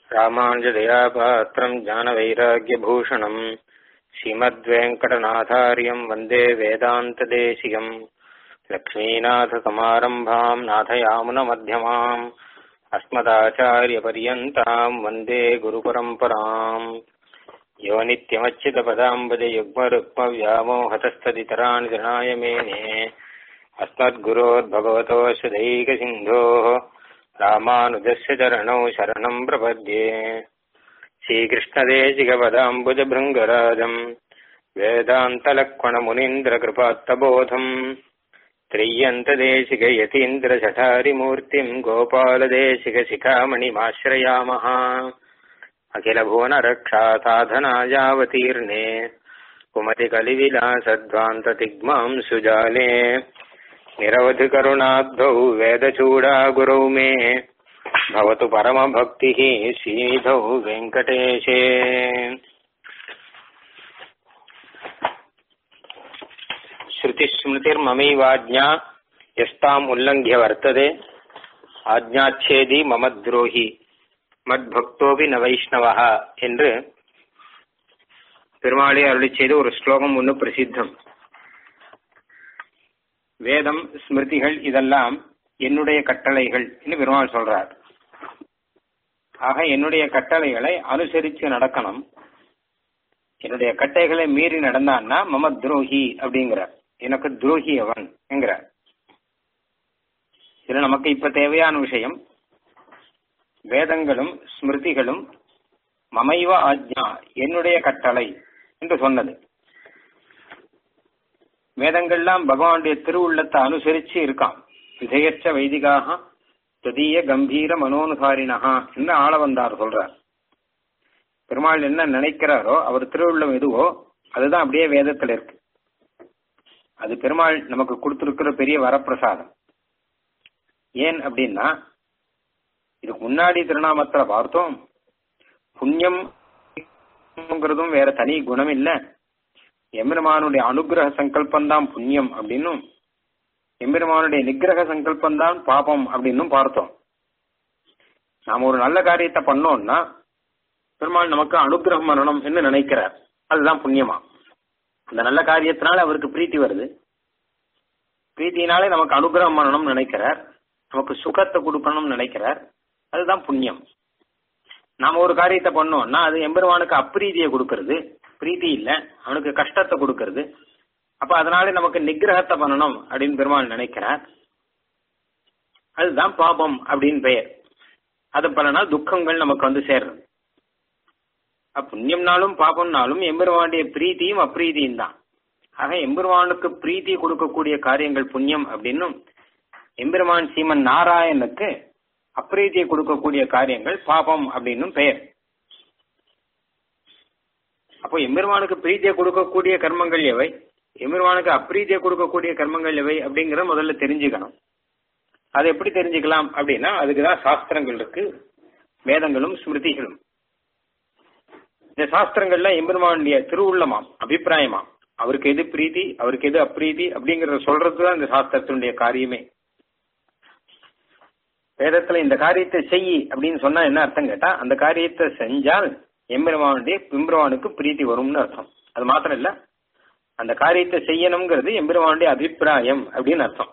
रामाञ्जदयापात्रम् ज्ञानवैराग्यभूषणम् श्रीमद्वेङ्कटनाथार्यम् वन्दे वेदान्तदेशिकम् लक्ष्मीनाथसमारम्भाम् नाथयामुनमध्यमाम् अस्मदाचार्यपर्यन्ताम् वन्दे गुरुपरम्पराम् यो नित्यमच्युतपदाम्बजयुग्मरुक्मव्यामोहतस्तदितराणि जनाय मेने अस्मद्गुरोर्भगवतोऽस्य दैकसिन्धोः रामानुजस्य चरणौ शरणम् प्रपद्ये श्रीकृष्णदेशिकपदाम्बुजभृङ्गराजम् वेदान्तलक्ष्मणमुनीन्द्रकृपात्तबोधम् त्रिय्यन्तदेशिकयतीन्द्रशठारिमूर्तिम् गोपालदेशिकशिखामणिमाश्रयामः अखिलभुवनरक्षासाधनायावतीर्णे कुमतिकलिविलासध्वान्ततिग्माम् सुजाले निरवधिकरुणाब्धौ वेदचूडागुरौ मे भवतु परमभक्तिः श्रीनिधौ वेङ्कटेशे श्रुतिस्मृतिर्ममैवाज्ञा यस्ताम् उल्लङ्घ्य वर्तते ஆஜ்ஞாச்சேதி மமத்ரோஹி மத்பக்தோபி ந வைஷ்ணவா என்று பெருமாளே அருளி செய்த ஒரு ஸ்லோகம் ஒன்று பிரசித்தம் வேதம் ஸ்மிருதிகள் இதெல்லாம் என்னுடைய கட்டளைகள் என்று பெருமாள் சொல்றார் ஆக என்னுடைய கட்டளைகளை அனுசரித்து நடக்கணும் என்னுடைய கட்டைகளை மீறி நடந்தான்னா மம துரோகி அப்படிங்கிறார் எனக்கு துரோகி அவன் என்கிறார் இதுல நமக்கு இப்ப தேவையான விஷயம் வேதங்களும் ஸ்மிருதிகளும் மமைவ ஆஜ்ஞா என்னுடைய கட்டளை என்று சொன்னது வேதங்கள்லாம் பகவானுடைய திருவுள்ளத்தை அனுசரிச்சு இருக்கான் விதையற்ற வைதிகாக ததீய கம்பீர மனோனுசாரினகா என்று ஆள வந்தார் சொல்றார் பெருமாள் என்ன நினைக்கிறாரோ அவர் திருவுள்ளம் எதுவோ அதுதான் அப்படியே வேதத்துல இருக்கு அது பெருமாள் நமக்கு கொடுத்திருக்கிற பெரிய வரப்பிரசாதம் ஏன் அப்படின்னா இதுக்கு முன்னாடி திருநாமத்துல பார்த்தோம் புண்ணியம்ங்கிறதும் வேற தனி குணம் இல்ல எம்பெருமானுடைய அனுகிரக சங்கல்பம் தான் புண்ணியம் அப்படின்னும் எம்பெருமானுடைய நிகிரக சங்கல்பம் தான் பாபம் அப்படின்னும் பார்த்தோம் நாம ஒரு நல்ல காரியத்தை பண்ணோம்னா பெருமாள் நமக்கு அனுகிரகம் பண்ணணும் என்று நினைக்கிறார் அதுதான் புண்ணியமா அந்த நல்ல காரியத்தினால அவருக்கு பிரீத்தி வருது பிரீத்தினாலே நமக்கு அனுகிரகம் பண்ணணும்னு நினைக்கிறார் நமக்கு சுகத்தை கொடுக்கணும்னு நினைக்கிறார் அதுதான் புண்ணியம் நாம ஒரு காரியத்தை பண்ணோம்னா அது எம்பெருமானுக்கு அப்பிரீதியை கொடுக்கறது பிரீத்தி இல்ல அவனுக்கு கஷ்டத்தை கொடுக்கறது அப்ப அதனால நமக்கு நிகிரகத்தை பண்ணணும் அப்படின்னு பெருமாள் நினைக்கிறார் அதுதான் பாபம் அப்படின்னு பெயர் அது பலனா துக்கங்கள் நமக்கு வந்து சேர்றது புண்ணியம்னாலும் பாபம்னாலும் எம்பெருமானுடைய பிரீத்தியும் அப்பிரீதியும் தான் ஆக எம்பெருமானுக்கு பிரீத்தி கொடுக்கக்கூடிய காரியங்கள் புண்ணியம் அப்படின்னும் எம்பெருமான் சீமன் நாராயணுக்கு அப்பிரீதியை கொடுக்கக்கூடிய காரியங்கள் பாபம் அப்படின்னும் பெயர் அப்போ எம்பெருமானுக்கு பிரீத்தியை கொடுக்கக்கூடிய கர்மங்கள் எவை எம்பெருமானுக்கு அப்பிரீதியை கொடுக்கக்கூடிய கர்மங்கள் எவை அப்படிங்கறத முதல்ல தெரிஞ்சுக்கணும் அதை எப்படி தெரிஞ்சுக்கலாம் அப்படின்னா அதுக்குதான் சாஸ்திரங்கள் இருக்கு வேதங்களும் ஸ்மிருதிகளும் இந்த சாஸ்திரங்கள்ல எம்பெருமானுடைய திருவுள்ளமாம் அபிப்பிராயமாம் அவருக்கு எது பிரீதி அவருக்கு எது அப்பிரீதி அப்படிங்கறத சொல்றதுதான் இந்த சாஸ்திரத்தினுடைய காரியமே வேதத்துல இந்த காரியத்தை செய் அப்படின்னு சொன்னா என்ன அர்த்தம் கேட்டா அந்த காரியத்தை செஞ்சால் எம்பெருமானுடைய எம்பெருமானுக்கு பிரீத்தி வரும்னு அர்த்தம் அது மாத்திரம் இல்ல அந்த காரியத்தை செய்யணுங்கிறது எம்பெருமானுடைய அபிப்பிராயம் அப்படின்னு அர்த்தம்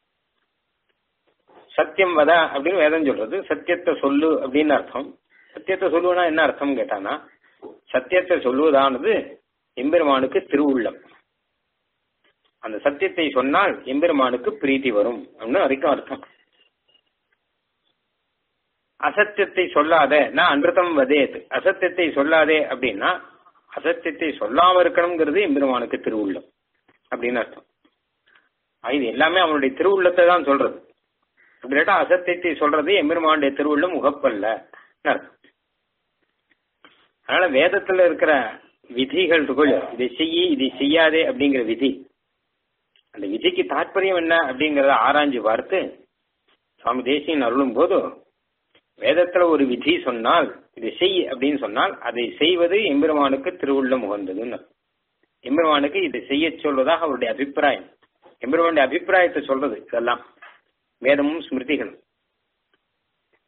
சத்தியம் வத அப்படின்னு வேதம் சொல்றது சத்தியத்தை சொல்லு அப்படின்னு அர்த்தம் சத்தியத்தை சொல்லுவனா என்ன அர்த்தம் கேட்டானா சத்தியத்தை சொல்லுவதானது எம்பெருமானுக்கு திருவுள்ளம் அந்த சத்தியத்தை சொன்னால் எம்பெருமானுக்கு பிரீத்தி வரும் அப்படின்னு அதுக்கும் அர்த்தம் அசத்தியத்தை சொல்லாத நான் அன்றுதம் வதேத் அசத்தியத்தை சொல்லாதே அப்படின்னா அசத்தியத்தை சொல்லாம இருக்கணுங்கிறது எம்பெருமானுக்கு திருவுள்ளம் அப்படின்னு அர்த்தம் இது எல்லாமே அவனுடைய திருவுள்ளத்தை தான் சொல்றது அப்படின்னா அசத்தியத்தை சொல்றது எம்பெருமானுடைய திருவுள்ளம் உகப்பல்ல அர்த்தம் அதனால வேதத்துல இருக்கிற விதிகள் இருக்குள்ள இதை செய்யி இதை செய்யாதே அப்படிங்கிற விதி அந்த விதிக்கு தாற்பயம் என்ன அப்படிங்கறத ஆராய்ஞ்சு பார்த்து சுவாமி தேசியன் அருளும் போது வேதத்துல ஒரு விதி சொன்னால் இதை செய் அப்படின்னு சொன்னால் அதை செய்வது எம்பெருமானுக்கு திருவுள்ளம் உகந்ததுன்னு எம்பெருமானுக்கு இதை செய்ய சொல்வதாக அவருடைய அபிப்பிராயம் எம்பெருமானுடைய அபிப்பிராயத்தை சொல்றது இதெல்லாம் வேதமும் ஸ்மிருதிகளும்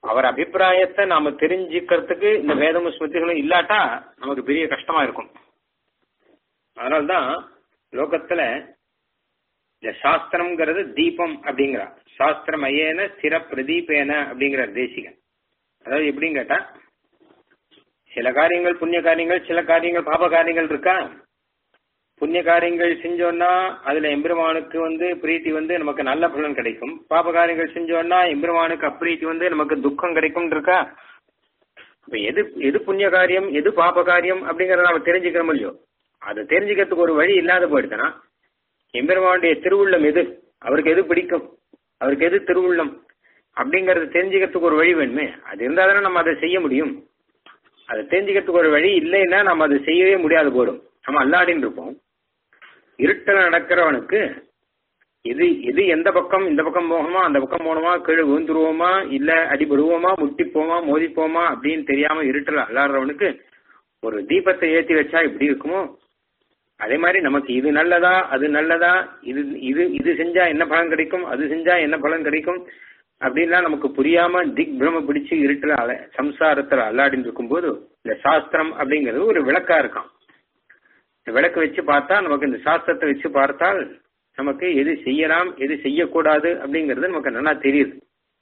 அவர் அபிப்பிராயத்தை நாம தெரிஞ்சுக்கிறதுக்கு இந்த வேதமும் ஸ்மிருதிகளும் இல்லாட்டா நமக்கு பெரிய கஷ்டமா இருக்கும் அதனால்தான் லோகத்துல இந்த சாஸ்திரம்ங்கிறது தீபம் அப்படிங்கிறா சாஸ்திரம் ஐயேன ஸ்திர பிரதீபேன அப்படிங்கிற தேசிகன் அதாவது எப்படின்னு கேட்டா சில காரியங்கள் புண்ணிய காரியங்கள் சில காரியங்கள் பாப காரியங்கள் இருக்கா புண்ணிய காரியங்கள் செஞ்சோம்னா அதுல எம்பெருமானுக்கு வந்து பிரீத்தி வந்து நமக்கு நல்ல பலன் கிடைக்கும் பாப காரியங்கள் செஞ்சோம்னா எம்பெருமானுக்கு அப்பிரீத்தி வந்து நமக்கு துக்கம் கிடைக்கும் இருக்கா இப்ப எது எது புண்ணிய காரியம் எது பாப காரியம் அப்படிங்கறத நாம தெரிஞ்சுக்கிறோம் இல்லையோ அதை தெரிஞ்சுக்கிறதுக்கு ஒரு வழி இல்லாத போயிடுச்சுன்னா எம்பெருமானுடைய திருவுள்ளம் எது அவருக்கு எது பிடிக்கும் அவருக்கு எது திருவுள்ளம் அப்படிங்கறது தெரிஞ்சுக்கிறதுக்கு ஒரு வழி வேணுமே அது இருந்தா தானே நம்ம அதை செய்ய முடியும் அதை தெரிஞ்சுக்கிறதுக்கு ஒரு வழி இல்லைன்னா நம்ம அதை செய்யவே முடியாது போடும் நம்ம அல்லாடின்னு இருப்போம் இருட்டில் நடக்கிறவனுக்கு எது எது எந்த பக்கம் இந்த பக்கம் போகணுமா அந்த பக்கம் போகணுமா கீழே விழுந்துருவோமா இல்ல அடிபடுவோமா முட்டிப்போமா மோதிப்போமா அப்படின்னு தெரியாம இருட்டில் அல்லாடுறவனுக்கு ஒரு தீபத்தை ஏத்தி வச்சா எப்படி இருக்குமோ அதே மாதிரி நமக்கு இது நல்லதா அது நல்லதா இது இது இது செஞ்சா என்ன பலன் கிடைக்கும் அது செஞ்சா என்ன பலன் கிடைக்கும் அப்படின்லாம் நமக்கு புரியாம திக் பிரம பிடிச்சு இருட்டுல அல சம்சாரத்துல அல்லாடின்னு இருக்கும்போது இந்த சாஸ்திரம் அப்படிங்கிறது ஒரு விளக்கா இருக்கான் இந்த விளக்கு வச்சு பார்த்தா நமக்கு இந்த சாஸ்திரத்தை வச்சு பார்த்தால் நமக்கு எது செய்யலாம் எது செய்யக்கூடாது அப்படிங்கிறது நமக்கு நல்லா தெரியுது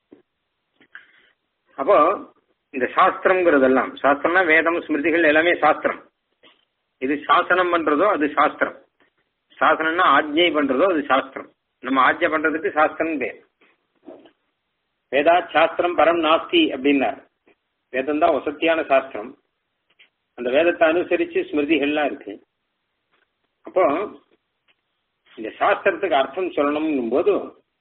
அப்போ இந்த சாஸ்திரம்ங்கிறதெல்லாம் சாஸ்திரம்னா வேதம் ஸ்மிருதிகள் எல்லாமே சாஸ்திரம் இது சாசனம் பண்றதோ அது சாஸ்திரம் சாசனம்னா ஆஜ்ஞை பண்றதோ அது சாஸ்திரம் நம்ம ஆஜ்ஞை பண்றதுக்கு சாஸ்திரம் பேர் வேதா சாஸ்திரம் பரம் நாஸ்தி அப்படின்னார் வேதம் தான் வசத்தியான சாஸ்திரம் அந்த வேதத்தை அனுசரிச்சு ஸ்மிருதிகள்லாம் இருக்கு அப்போ இந்த சாஸ்திரத்துக்கு அர்த்தம் சொல்லணும் போது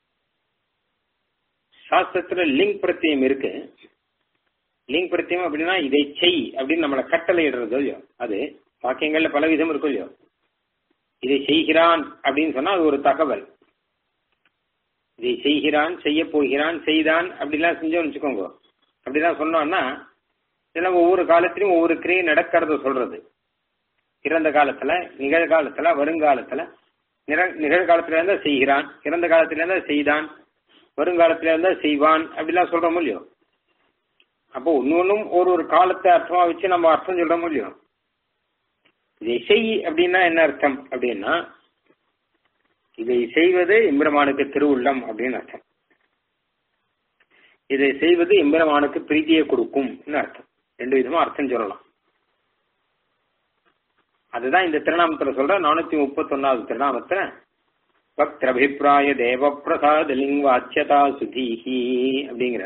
சாஸ்திரத்துல லிங்க் பிரத்தியம் இருக்கு லிங்க் பிரத்தியம் அப்படின்னா இதை செய் அப்படின்னு நம்மளை கட்டளை இடுறது இல்லையோ அது வாக்கியங்கள்ல பல விதம் இருக்கும் இல்லையோ இதை செய்கிறான் அப்படின்னு சொன்னா அது ஒரு தகவல் இதை செய்கிறான் செய்ய போகிறான் செய்தான் அப்படிலாம் செஞ்சோம்னு வச்சுக்கோங்க அப்படிலாம் சொன்னோம்னா இதெல்லாம் ஒவ்வொரு காலத்திலும் ஒவ்வொரு கிரியை நடக்கிறத சொல்றது இறந்த காலத்துல நிகழ்காலத்துல வருங்காலத்துல நிகழ்காலத்துல இருந்தா செய்கிறான் இறந்த காலத்துல இருந்தா செய்தான் வருங்காலத்துல இருந்தா செய்வான் அப்படிலாம் சொல்றோம் இல்லையோ அப்போ ஒன்னொன்னும் ஒரு ஒரு காலத்தை அர்த்தமா வச்சு நம்ம அர்த்தம் சொல்றோம் இல்லையோ இதை செய் அப்படின்னா என்ன அர்த்தம் அப்படின்னா இதை செய்வது எம்பெருமானுக்கு திருவுள்ளம் அப்படின்னு அர்த்தம் இதை செய்வது எம்பெருமானுக்கு பிரீத்தியை கொடுக்கும் அர்த்தம் ரெண்டு விதமா அர்த்தம் சொல்லலாம் அதுதான் இந்த திருநாமத்துல சொல்ற நானூத்தி முப்பத்தி ஒன்னாவது திருநாமத்துல பக்திரபிப்பிராய தேவ பிரசாத லிங்வாச்சியதா சுதீஹி அப்படிங்கிற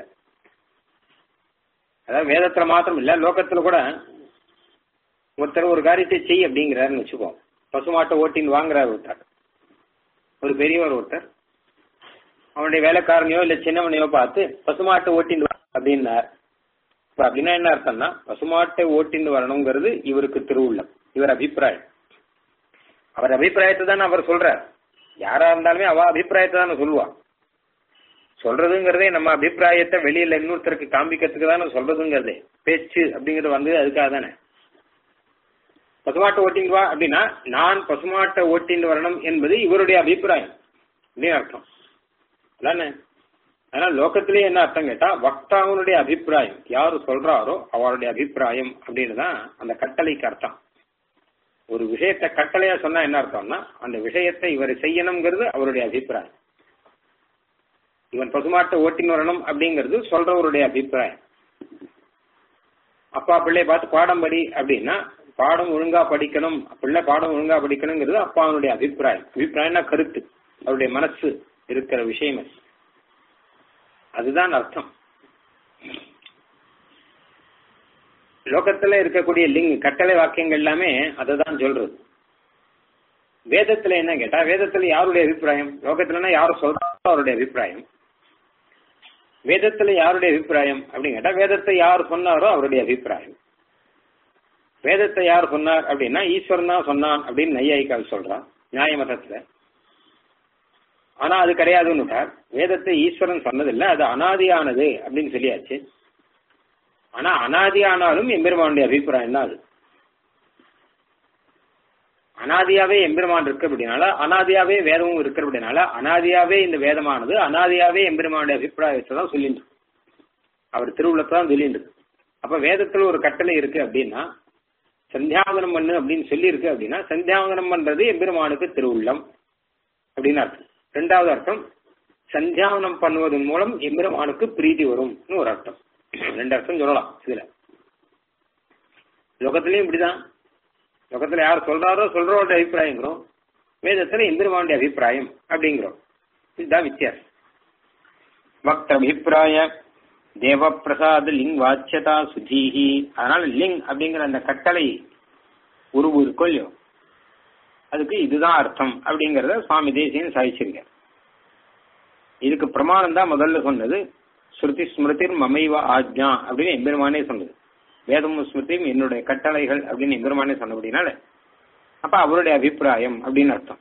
அதாவது வேதத்துல மாத்திரம் இல்ல லோகத்துல கூட ஒருத்தர் ஒரு காரியத்தை செய் அப்படிங்கிறாருன்னு வச்சுக்கோ பசுமாட்டை ஓட்டின்னு வாங்குறாரு ஒருத்தர் ஒரு பெரியவர் ஒருத்தர் அவனுடைய வேலைக்காரனையோ இல்ல சின்னவனையோ பார்த்து பசுமாட்டை ஓட்டின்னு வா அப்படின்னார் இப்ப அப்படின்னா என்ன அர்த்தம்னா பசுமாட்டை ஓட்டின்னு வரணுங்கிறது இவருக்கு திருவுள்ளம் இவர் அபிப்பிராயம் அவர் அபிப்பிராயத்தை தானே அவர் சொல்றார் யாரா இருந்தாலுமே அவ அபிப்பிராயத்தை தானே சொல்லுவா சொல்றதுங்கிறதே நம்ம அபிப்பிராயத்தை வெளியில இன்னொருத்தருக்கு காமிக்கிறதுக்கு தானே சொல்றதுங்கிறதே பேச்சு அப்படிங்கிறது வந்து அதுக்காக தானே பசுமாட்டை ஓட்டின்னு வா அப்படின்னா நான் பசுமாட்டை ஓட்டின்னு வரணும் என்பது இவருடைய அபிப்பிராயம் அப்படின்னு அர்த்தம் அதானே ஆனா லோகத்திலேயே என்ன அர்த்தம் கேட்டா வக்தாவனுடைய அபிப்பிராயம் யாரு சொல்றாரோ அவருடைய அபிப்பிராயம் அப்படின்னு தான் அந்த கட்டளைக்கு அர்த்தம் ஒரு விஷயத்தை கட்டளையா சொன்னா என்ன அர்த்தம்னா அந்த விஷயத்தை இவர் செய்யணுங்கிறது அவருடைய அபிப்பிராயம் இவன் பசுமாட்டை ஓட்டின்னு வரணும் அப்படிங்கிறது சொல்றவருடைய அபிப்பிராயம் அப்பா பிள்ளைய பார்த்து பாடம் படி அப்படின்னா பாடம் ஒழுங்கா படிக்கணும் பிள்ளை பாடம் ஒழுங்கா படிக்கணுங்கிறது அப்பாவுடைய அபிப்பிராயம் அபிப்பிராயம்னா கருத்து அவருடைய மனசு இருக்கிற விஷயம் அதுதான் அர்த்தம் லோகத்துல இருக்கக்கூடிய லிங் கட்டளை வாக்கியங்கள் எல்லாமே அதுதான் சொல்றது வேதத்துல என்ன கேட்டா வேதத்துல யாருடைய அபிப்பிராயம் லோகத்துலன்னா யாரும் சொல்றாரோ அவருடைய அபிப்பிராயம் வேதத்துல யாருடைய அபிப்பிராயம் அப்படின்னு கேட்டா வேதத்தை யார் சொன்னாரோ அவருடைய அபிப்பிராயம் வேதத்தை யார் சொன்னார் அப்படின்னா ஈஸ்வரன் தான் சொன்னான் அப்படின்னு நையாயிக்கால் சொல்றான் நியாய மதத்துல ஆனா அது கிடையாதுன்னு வேதத்தை ஈஸ்வரன் சொன்னதில்லை அது அனாதியானது அப்படின்னு சொல்லியாச்சு ஆனா அனாதியானாலும் எம்பெருமானுடைய அபிப்பிராயம் தான் அது அனாதியாவே எம்பெருமான் இருக்கு அப்படின்னால அனாதியாவே வேதமும் இருக்கிற அப்படின்னால அனாதியாவே இந்த வேதமானது அனாதியாவே எம்பெருமானுடைய அபிப்பிராயத்தை தான் சொல்லிட்டு அவர் திருவுள்ளத்தை தான் சொல்லிட்டு இருக்கு. அப்ப வேதத்துல ஒரு கட்டளை இருக்கு அப்படின்னா சந்தியாவதனம் பண்ணு அப்படின்னு சொல்லி இருக்கு அப்படின்னா சந்தியாவதனம் பண்றது எம்பெருமானுக்கு திருவுள்ளம் அப்படின்னு அர்த்தம் ரெண்டாவது அர்த்தம் சந்தியாவனம் பண்ணுவதன் மூலம் எம்பெருமானுக்கு பிரீதி வரும்னு ஒரு அர்த்தம் ரெண்டு அர்த்தம் சொல்லலாம் இதுல லோகத்திலயும் இப்படிதான் லோகத்துல யார் சொல்றாரோ சொல்றோட அபிப்பிராயங்கிறோம் வேதத்துல எம்பெருமானுடைய அபிப்பிராயம் அப்படிங்கிறோம் இதுதான் வித்தியாசம் வக்தபிப்பிராய தேவ பிரசாத் லிங் வாச்சியதா சுஜீஹி அதனால லிங் அப்படிங்கிற அந்த கட்டளை உருவு இருக்கோ இல்லையோ அதுக்கு இதுதான் அர்த்தம் அப்படிங்கறத சுவாமி தேசியன் சாதிச்சிருக்கார் இதுக்கு பிரமாணம் தான் முதல்ல சொன்னது ஸ்ருதி ஸ்மிருதிர் மமைவ ஆஜ்ஞா அப்படின்னு எம்பெருமானே சொன்னது வேதமும் ஸ்மிருதியும் என்னுடைய கட்டளைகள் அப்படின்னு எம்பெருமானே சொன்னபடினால அப்ப அவருடைய அபிப்பிராயம் அப்படின்னு அர்த்தம்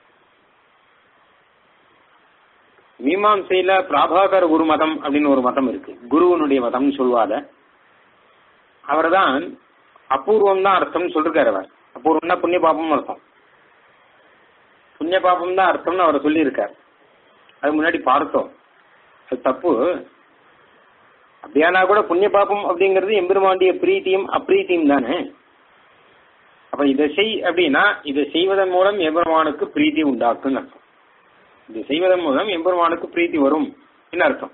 மீமாம்சையில பிராபாகர குரு மதம் அப்படின்னு ஒரு மதம் இருக்கு குருவனுடைய மதம்னு சொல்லுவாத அவர் தான் அபூர்வம் தான் அர்த்தம்னு சொல்லிருக்காரு அவர் அபூர்வம்னா புண்ணிய பாபம் அர்த்தம் புண்ணிய பாபம் தான் அர்த்தம்னு அவர் சொல்லியிருக்கார் அது முன்னாடி பார்த்தோம் அது தப்பு அப்படியானா கூட புண்ணிய பாபம் அப்படிங்கிறது எம்பெருமாண்டிய பிரீத்தியும் அப்ரீத்தியும் தானே அப்ப இதை செய் அப்படின்னா இதை செய்வதன் மூலம் எம்பெருமானுக்கு பிரீத்தி உண்டாக்குன்னு அர்த்தம் இது செய்வதன் மூலம் எம்பெருமானுக்கு பிரீத்தி வரும் என்ன அர்த்தம்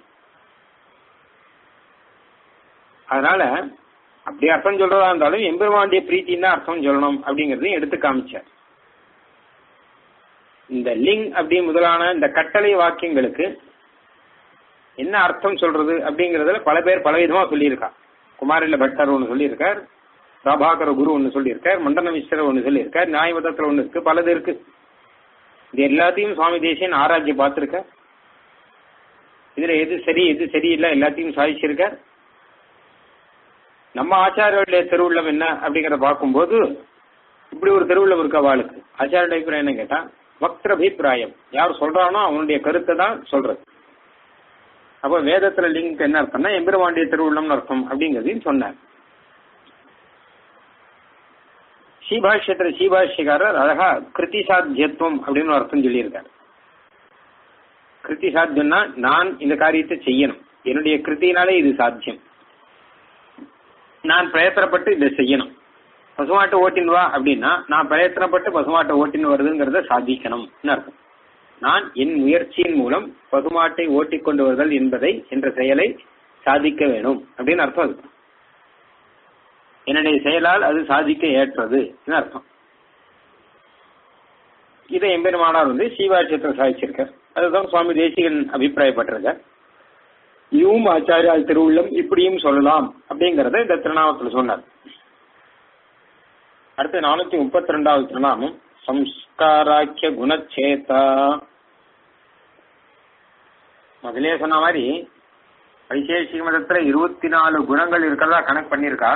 அதனால அப்படி அர்த்தம் சொல்றதா இருந்தாலும் எம்பெருமானுடைய பிரீத்தின்னு தான் அர்த்தம் சொல்லணும் அப்படிங்கறதையும் எடுத்து காமிச்சார் இந்த லிங் அப்படி முதலான இந்த கட்டளை வாக்கியங்களுக்கு என்ன அர்த்தம் சொல்றது அப்படிங்கறதுல பல பேர் பலவிதமா சொல்லியிருக்கா குமாரில பட்டர் ஒன்று சொல்லியிருக்கார் பிரபாகர குரு ஒன்று சொல்லியிருக்கார் மண்டன மிஸ்ரர் ஒன்று சொல்லியிருக்கார் நியாயமதத்துல ஒன்று இருக்கு பலது இருக்கு இது எல்லாத்தையும் சுவாமி தேசியன் ஆராய்ச்சி பார்த்திருக்க இதுல எது சரி எது சரியில்லை எல்லாத்தையும் சாதிச்சிருக்க நம்ம ஆச்சாரியர்களுடைய திருவுள்ளம் என்ன அப்படிங்கறத பார்க்கும்போது இப்படி ஒரு திருவுள்ளம் இருக்கு அவளுக்கு ஆச்சாரிய அபிப்பிராயம் என்ன கேட்டா வக்திர அபிப்பிராயம் யார் சொல்றானோ அவனுடைய கருத்தை தான் சொல்றது அப்ப வேதத்துல லிங்க் என்ன அர்த்தம்னா எம்பெருமாண்டிய திருவுள்ளம்னு அர்த்தம் அப்படிங்கறதையும் சொன்னார் ஸ்ரீபாஷ்யத்துல ஸ்ரீபாஷ்யக்காரர் அழகா கிருதி சாத்தியத்துவம் அப்படின்னு ஒரு அர்த்தம் சொல்லியிருக்காரு கிருதி சாத்தியம்னா நான் இந்த காரியத்தை செய்யணும் என்னுடைய கிருத்தினாலே இது சாத்தியம் நான் பிரயத்தனப்பட்டு இதை செய்யணும் பசுமாட்டை ஓட்டின்னு வா அப்படின்னா நான் பிரயத்தனப்பட்டு பசுமாட்டை ஓட்டின்னு வருதுங்கிறத சாதிக்கணும்னு அர்த்தம் நான் என் முயற்சியின் மூலம் பசுமாட்டை ஓட்டிக் கொண்டு வருதல் என்பதை என்ற செயலை சாதிக்க வேணும் அப்படின்னு அர்த்தம் அது என்னுடைய செயலால் அது சாதிக்க ஏற்றது அர்த்தம் இதை எம்பெருமானார் வந்து சீவாட்சியத்தில் சாதிச்சிருக்கார் அதுதான் சுவாமி தேசிகன் அபிப்பிராயப்பட்டிருக்க இதுவும் ஆச்சாரியால் திருவுள்ளம் இப்படியும் சொல்லலாம் அப்படிங்கறத இந்த திருநாமத்தில் சொன்னார் அடுத்து நானூத்தி முப்பத்தி ரெண்டாவது திருநாமம் சம்ஸ்காராக்கிய குணச்சேதா முதலே சொன்ன மாதிரி வைசேஷிக மதத்துல இருபத்தி நாலு குணங்கள் இருக்கிறதா கணக்கு பண்ணிருக்கா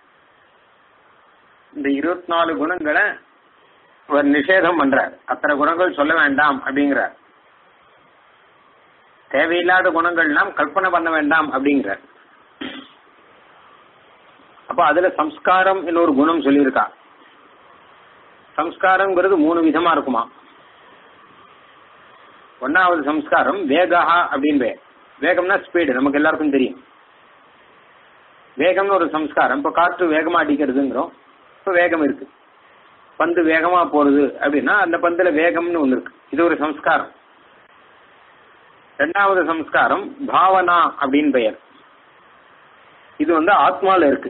இந்த இருபத்தி நாலு குணங்களை ஒரு நிஷேதம் பண்றார் அத்தனை குணங்கள் சொல்ல வேண்டாம் அப்படிங்கிறார் தேவையில்லாத குணங்கள்லாம் கல்பனை பண்ண வேண்டாம் அப்படிங்கிறார் அப்ப அதுல சம்ஸ்காரம் ஒரு குணம் சொல்லியிருக்கா சம்ஸ்காரம்ங்கிறது மூணு விதமா இருக்குமா ஒன்னாவது சம்ஸ்காரம் வேகா அப்படின்னு பேர் வேகம்னா ஸ்பீடு நமக்கு எல்லாருக்கும் தெரியும் வேகம்னு ஒரு சம்ஸ்காரம் இப்ப காற்று வேகமா அடிக்கிறதுங்கிறோம் இப்ப வேகம் இருக்கு பந்து வேகமா போறது அப்படின்னா அந்த பந்துல வேகம்னு ஒண்ணு இருக்கு இது ஒரு சம்ஸ்காரம் ரெண்டாவது சம்ஸ்காரம் பாவனா அப்படின்னு பெயர் இது வந்து ஆத்மால இருக்கு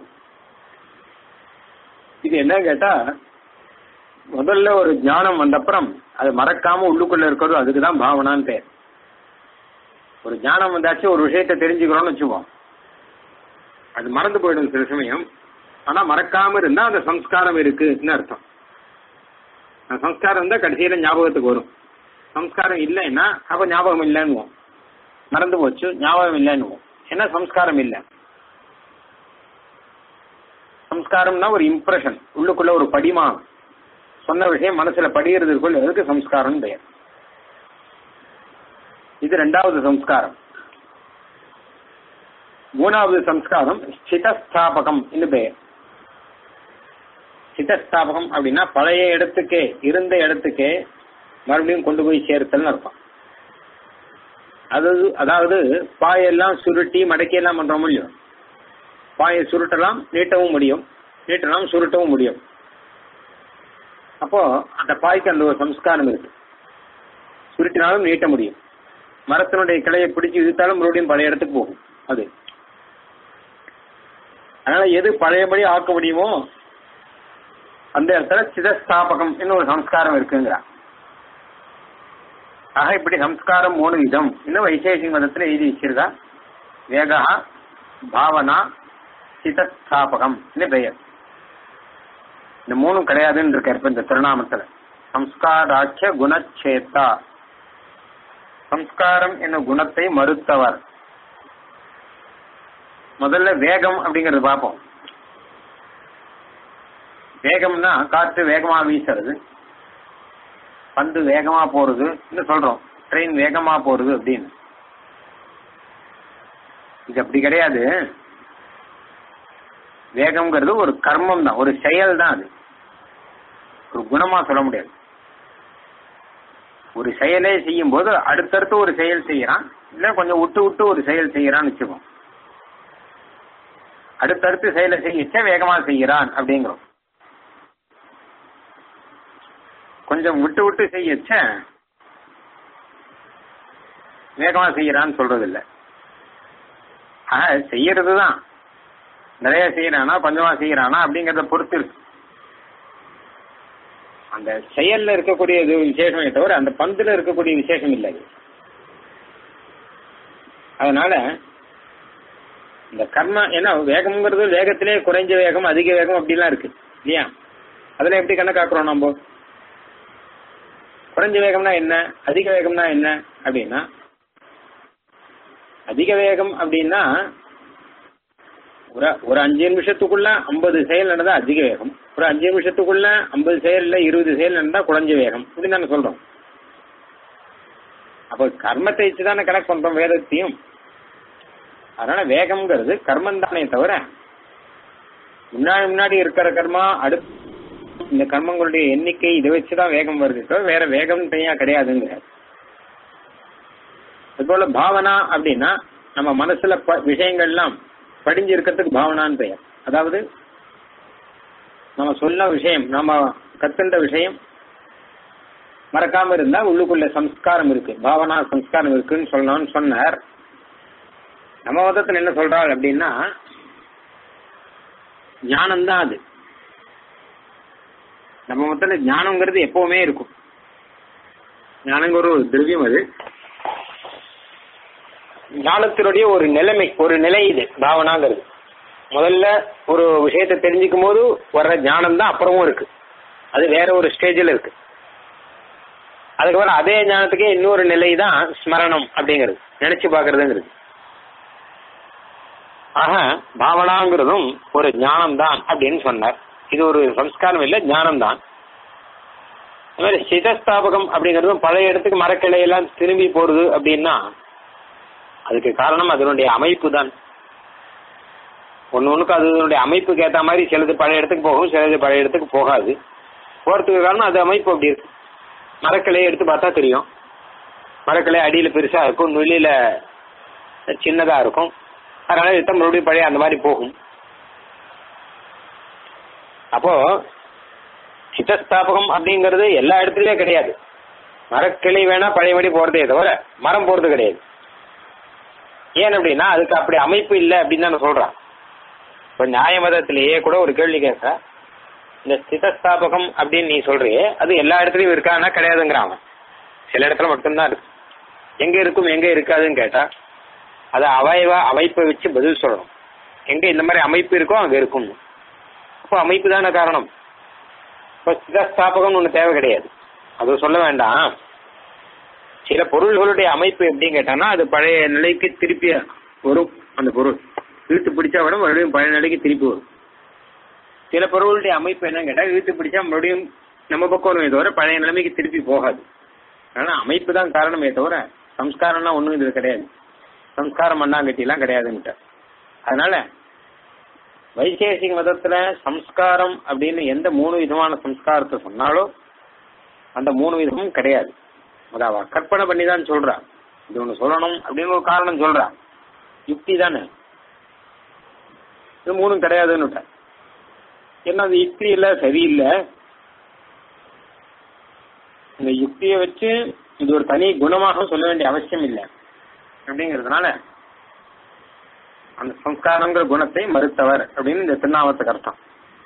இது என்ன கேட்டா முதல்ல ஒரு ஞானம் வந்தப்புறம் அது மறக்காம உள்ளுக்குள்ள இருக்கிறதோ அதுக்கு தான் பாவனான்னு பேர் ஒரு ஞானம் வந்தாச்சு ஒரு விஷயத்தை தெரிஞ்சுக்கிறோம்னு வச்சுப்போம் அது மறந்து போயிடும் சில சமயம் ஆனா மறக்காம இருந்தா அந்த சம்ஸ்காரம் இருக்குன்னு அர்த்தம் அந்த சம்ஸ்காரம் இருந்தா கடைசியில ஞாபகத்துக்கு வரும் சம்ஸ்காரம் இல்லைன்னா அப்ப ஞாபகம் இல்லைன்னுவோம் மறந்து போச்சு ஞாபகம் இல்லைன்னுவோம் ஏன்னா சம்ஸ்காரம் இல்லை சம்ஸ்காரம்னா ஒரு இம்ப்ரெஷன் உள்ளுக்குள்ள ஒரு படிமா சொன்ன விஷயம் மனசுல படிகிறதுக்குள்ள எதுக்கு சம்ஸ்காரம் பெயர் இது ரெண்டாவது சம்ஸ்காரம் மூணாவது சம்ஸ்காரம் ஸ்திதஸ்தாபகம் என்று பெயர் ஸ்திதஸ்தாபகம் அப்படின்னா பழைய இடத்துக்கே இருந்த இடத்துக்கே மறுபடியும் கொண்டு போய் சேர்த்தல்னு அர்த்தம் அதாவது அதாவது பாயெல்லாம் சுருட்டி மடக்கி எல்லாம் பண்றோம் முடியும் பாயை சுருட்டலாம் நீட்டவும் முடியும் நீட்டலாம் சுருட்டவும் முடியும் அப்போ அந்த பாய்க்கு அந்த ஒரு சம்ஸ்காரம் இருக்கு சுருட்டினாலும் நீட்ட முடியும் மரத்தினுடைய கிளையை பிடிச்சு இழுத்தாலும் மறுபடியும் பழைய இடத்துக்கு போகும் அது அதனால எது பழையபடி ஆக்க முடியுமோ அந்த இடத்துல சிதஸ்தாபகம் இன்னும் ஒரு சம்ஸ்காரம் இருக்குங்கிறான் ஆக இப்படி சம்ஸ்காரம் மூணு விதம் இன்னும் வைசேஷிக மதத்துல எழுதி வச்சிருக்கா வேகா பாவனா சிதஸ்தாபகம் பெயர் இந்த மூணும் கிடையாதுன்னு இருக்காரு இப்ப இந்த திருநாமத்துல சம்ஸ்காராட்ச குணச்சேத்தா சம்ஸ்காரம் என்னும் குணத்தை மறுத்தவர் முதல்ல வேகம் அப்படிங்கறது பார்ப்போம் வேகம்னா காற்று வேகமா வீசுறது பந்து வேகமா போறது சொல்றோம் ட்ரெயின் வேகமா போறது அப்படின்னு இது அப்படி கிடையாது வேகம்ங்கிறது ஒரு கர்மம் தான் ஒரு செயல் தான் அது ஒரு குணமா சொல்ல முடியாது ஒரு செயலே செய்யும் போது அடுத்தடுத்து ஒரு செயல் செய்யறான் இல்ல கொஞ்சம் விட்டு விட்டு ஒரு செயல் செய்யறான்னு வச்சுக்கோம் அடுத்தடுத்து செயலை செய்யச்ச வேகமா செய்யறான் அப்படிங்கிறோம் கொஞ்சம் விட்டு விட்டு செய்யச்ச வேகமா செய்யறான்னு சொல்றது இல்ல ஆஹ் செய்யறது தான் நிறைய செய்யறானா கொஞ்சமா செய்யறானா அப்படிங்கறத பொறுத்து இருக்கு அந்த செயல்ல இருக்கக்கூடிய இது விசேஷமே தவிர அந்த பந்துல இருக்கக்கூடிய விசேஷம் இல்லை அது. அதனால இந்த கர்ம ஏன்னா வேகம்ங்கிறது வேகத்திலே குறைஞ்ச வேகம் அதிக வேகம் அப்படிலாம் இருக்கு இல்லையா அதுல எப்படி கணக்காக்குறோம் நம்ம குறைஞ்ச வேகம்னா என்ன அதிக வேகம்னா என்ன அப்படின்னா அதிக வேகம் அப்படின்னா ஒரு ஒரு அஞ்சு நிமிஷத்துக்குள்ள ஐம்பது செயல் நடந்தா அதிக வேகம் ஒரு அஞ்சு நிமிஷத்துக்குள்ள ஐம்பது செயல் இல்ல இருபது செயல் நடந்தா குறைஞ்ச வேகம் இப்படின்னு தானே சொல்றோம் அப்போ கர்மத்தை வச்சு தானே கணக்கு பண்றோம் வேதத்தையும் அதனால வேகம்ங்கிறது கர்மம் தானே தவிர முன்னாடி முன்னாடி இருக்கிற கர்மா அடுத்து இந்த கர்மங்களுடைய எண்ணிக்கை இதை வச்சுதான் வேகம் வருது தவிர வேற வேகம் தனியா கிடையாதுங்கிற அதுபோல பாவனா அப்படின்னா நம்ம மனசுல ப- விஷயங்கள்லாம் படிஞ்சு இருக்கிறதுக்கு பாவனான்னு பெயர் அதாவது நம்ம சொன்ன விஷயம் நம்ம கத்துண்ட விஷயம் மறக்காம இருந்தா உள்ளுக்குள்ள சம்ஸ்காரம் இருக்கு பாவனா சம்ஸ்காரம் இருக்குன்னு சொல்லணும்னு சொன்னார் நம்ம மதத்துல என்ன சொல்றாள் அப்படின்னா ஞானம் தான் அது நம்ம மதத்துல ஞானம்ங்கிறது எப்பவுமே இருக்கும் ஞானங்கிற ஒரு திரவியம் அது ஞானத்தினுடைய ஒரு நிலைமை ஒரு நிலை இது பாவனாங்கிறது முதல்ல ஒரு விஷயத்தை தெரிஞ்சுக்கும் போது வர்ற ஞானம் தான் அப்புறமும் இருக்கு அது வேற ஒரு ஸ்டேஜில் இருக்கு அதுக்கப்புறம் அதே ஞானத்துக்கே இன்னொரு நிலை தான் ஸ்மரணம் அப்படிங்கிறது நினைச்சு பார்க்கறதுங்கிறது ஆக பாவனாங்கிறதும் ஒரு ஞானம் தான் அப்படின்னு சொன்னார் இது ஒரு சம்ஸ்காரம் இல்லை ஞானம் தான் அது மாதிரி சிதஸ்தாபகம் அப்படிங்கிறதும் பழைய இடத்துக்கு மரக்கிளையெல்லாம் திரும்பி போறது அப்படின்னா அதுக்கு காரணம் அதனுடைய அமைப்பு தான் ஒன்று ஒன்றுக்கு அதனுடைய அமைப்புக்கு ஏற்ற மாதிரி சிலது பழைய இடத்துக்கு போகும் சிலது பழைய இடத்துக்கு போகாது போகிறதுக்கு காரணம் அது அமைப்பு அப்படி இருக்கு மரக்கிளையை எடுத்து பார்த்தா தெரியும் மரக்கிளை அடியில் பெருசாக இருக்கும் நுழியில் சின்னதாக இருக்கும் அதனால எடுத்த மறுபடியும் பழைய அந்த மாதிரி போகும் அப்போ சித்தஸ்தாபகம் அப்படிங்கிறது எல்லா இடத்துலயும் கிடையாது மரக்கிளை வேணா பழையபடி போறதே தவிர மரம் போறது கிடையாது ஏன் அப்படின்னா அதுக்கு அப்படி அமைப்பு இல்லை அப்படின்னு தான் சொல்றான் இப்போ நியாய மதத்திலேயே கூட ஒரு கேள்வி கேட்க இந்த ஸ்திதஸ்தாபகம் அப்படின்னு நீ சொல்றியே அது எல்லா இடத்துலயும் இருக்கான்னா கிடையாதுங்கிறான் அவன் சில இடத்துல மட்டும்தான் இருக்கு எங்க இருக்கும் எங்க இருக்காதுன்னு கேட்டா அது அவயவ அமைப்பை வச்சு பதில் சொல்லணும் எங்க இந்த மாதிரி அமைப்பு இருக்கோ அங்க இருக்கும் அப்போ அமைப்பு தானே காரணம் இப்போ ஸ்திதஸ்தாபகம்னு ஒன்று தேவை கிடையாது அது சொல்ல வேண்டாம் சில பொருள்களுடைய அமைப்பு எப்படின்னு கேட்டான்னா அது பழைய நிலைக்கு திருப்பி வரும் அந்த பொருள் இழுத்து பிடிச்சா விட மறுபடியும் பழைய நிலைக்கு திருப்பி வரும் சில பொருளுடைய அமைப்பு என்னன்னு கேட்டா இழுத்து பிடிச்சா மறுபடியும் நம்ம பக்கம் வருமே தவிர பழைய நிலைமைக்கு திருப்பி போகாது ஆனா அமைப்பு தான் காரணமே தவிர சம்ஸ்காரம்லாம் ஒன்றும் இது கிடையாது சம்ஸ்காரம் மண்ணாங்கட்டிலாம் கிடையாதுன்னுட்ட அதனால வைசேஷிக மதத்துல சம்ஸ்காரம் அப்படின்னு எந்த மூணு விதமான சம்ஸ்காரத்தை சொன்னாலோ அந்த மூணு விதமும் கிடையாது அதாவது கற்பனை பண்ணி தான் சொல்றான் இது ஒண்ணு சொல்லணும் அப்படின்னு ஒரு காரணம் சொல்றான் யுக்தி தானே இது மூணும் கிடையாதுன்னு என்ன அது யுக்தி இல்ல சரியில்லை இந்த யுக்தியை வச்சு இது ஒரு தனி குணமாக சொல்ல வேண்டிய அவசியம் இல்லை அப்படிங்கிறதுனால அந்த சம்ஸ்காரங்கிற குணத்தை மறுத்தவர் அப்படின்னு இந்த திருநாமத்துக்கு அர்த்தம்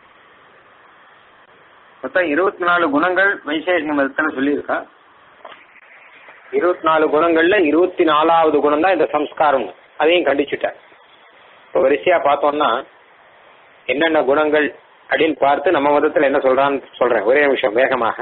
மொத்தம் இருபத்தி நாலு குணங்கள் வைசேஷிக மதத்துல சொல்லியிருக்கா இருபத்தி நாலு குணங்கள்ல இருபத்தி நாலாவது குணம் தான் இந்த சம்ஸ்காரம் அதையும் கண்டிச்சுட்டார் இப்போ வரிசையா பார்த்தோம்னா என்னென்ன குணங்கள் அப்படின்னு பார்த்து நம்ம மதத்துல என்ன சொல்றான்னு சொல்றேன் ஒரே நிமிஷம் வேகமாக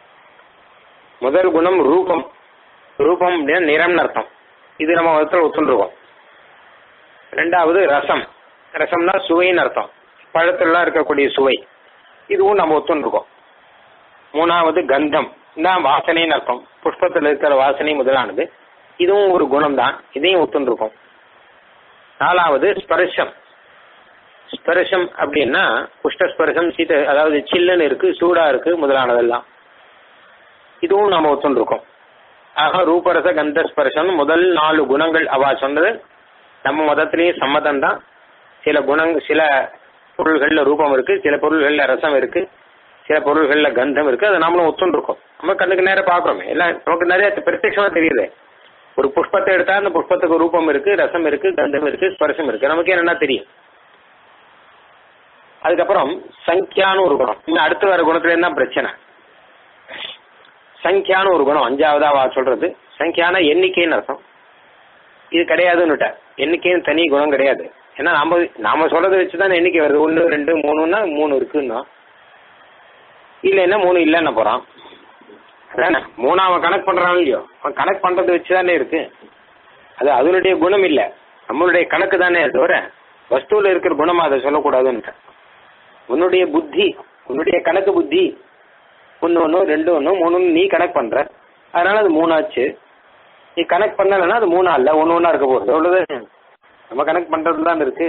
முதல் குணம் ரூபம் ரூபம் அப்படின்னா நிறம்னு அர்த்தம் இது நம்ம மதத்துல ஒத்துருக்கோம் ரெண்டாவது ரசம் ரசம்னா சுவைன்னு அர்த்தம் பழத்துலலாம் இருக்கக்கூடிய சுவை இதுவும் நம்ம ஒத்துருக்கோம் மூணாவது கந்தம் தான் வாசனைன்னு அர்த்தம் புஷ்பத்தில் இருக்கிற வாசனை முதலானது இதுவும் ஒரு குணம் தான் இதையும் ஒத்துருக்கோம் நாலாவது ஸ்பர்ஷம் ஸ்பர்ஷம் அப்படின்னா புஷ்டஸ்பர்ஷம் சீத அதாவது சில்லுன்னு இருக்கு சூடா இருக்கு முதலானதெல்லாம் இதுவும் நாம ஒத்துருக்கோம் ஆக ரூபரச கந்த ஸ்பர்ஷம் முதல் நாலு குணங்கள் அவா சொன்னது நம்ம மதத்திலேயும் சம்மதம் தான் சில குணங்கள் சில பொருள்கள்ல ரூபம் இருக்கு சில பொருள்கள்ல ரசம் இருக்கு சில பொருள்கள்ல கந்தம் இருக்கு அதை நாமளும் ஒத்துருக்கோம் நம்ம கண்ணுக்கு நேரம் பாக்குறோமே எல்லாம் நமக்கு நிறைய பிரத்யட்சமா தெரியுது ஒரு புஷ்பத்தை எடுத்தா அந்த புஷ்பத்துக்கு ரூபம் இருக்கு ரசம் இருக்கு கந்தம் இருக்கு ஸ்பர்சம் இருக்கு நமக்கு என்னன்னா தெரியும் அதுக்கப்புறம் சங்கியான்னு ஒரு குணம் இன்னும் அடுத்து வர குணத்துல தான் பிரச்சனை சங்கியான்னு ஒரு குணம் அஞ்சாவதா வா சொல்றது சங்கியான எண்ணிக்கைன்னு அர்த்தம் இது கிடையாதுன்னுட்ட எண்ணிக்கைன்னு தனி குணம் கிடையாது ஏன்னா நாம நாம சொல்றதை வச்சுதான் எண்ணிக்கை வருது ஒன்று ரெண்டு மூணுன்னா மூணு இருக்குன்னா இல்லைன்னா மூணு இல்லைன்னு போறான் அதானே மூணு அவன் கணக்கு பண்றான் இல்லையோ அவன் கணக்கு பண்றதை வச்சுதானே இருக்கு அது அதனுடைய குணம் இல்லை நம்மளுடைய கணக்கு தானே தவிர வஸ்துவில் இருக்கிற குணமா அதை சொல்லக்கூடாதுன்னு உன்னுடைய புத்தி உன்னுடைய கணக்கு புத்தி ஒன்று ஒன்று ரெண்டு ஒன்று மூணு நீ கணக்கு பண்ற அதனால அது மூணாச்சு நீ கணக்கு பண்ணலைன்னா அது மூணா இல்ல ஒன்று ஒன்றா இருக்க போகுது அவ்வளோது நம்ம கணக்கு பண்றது தான் இருக்கு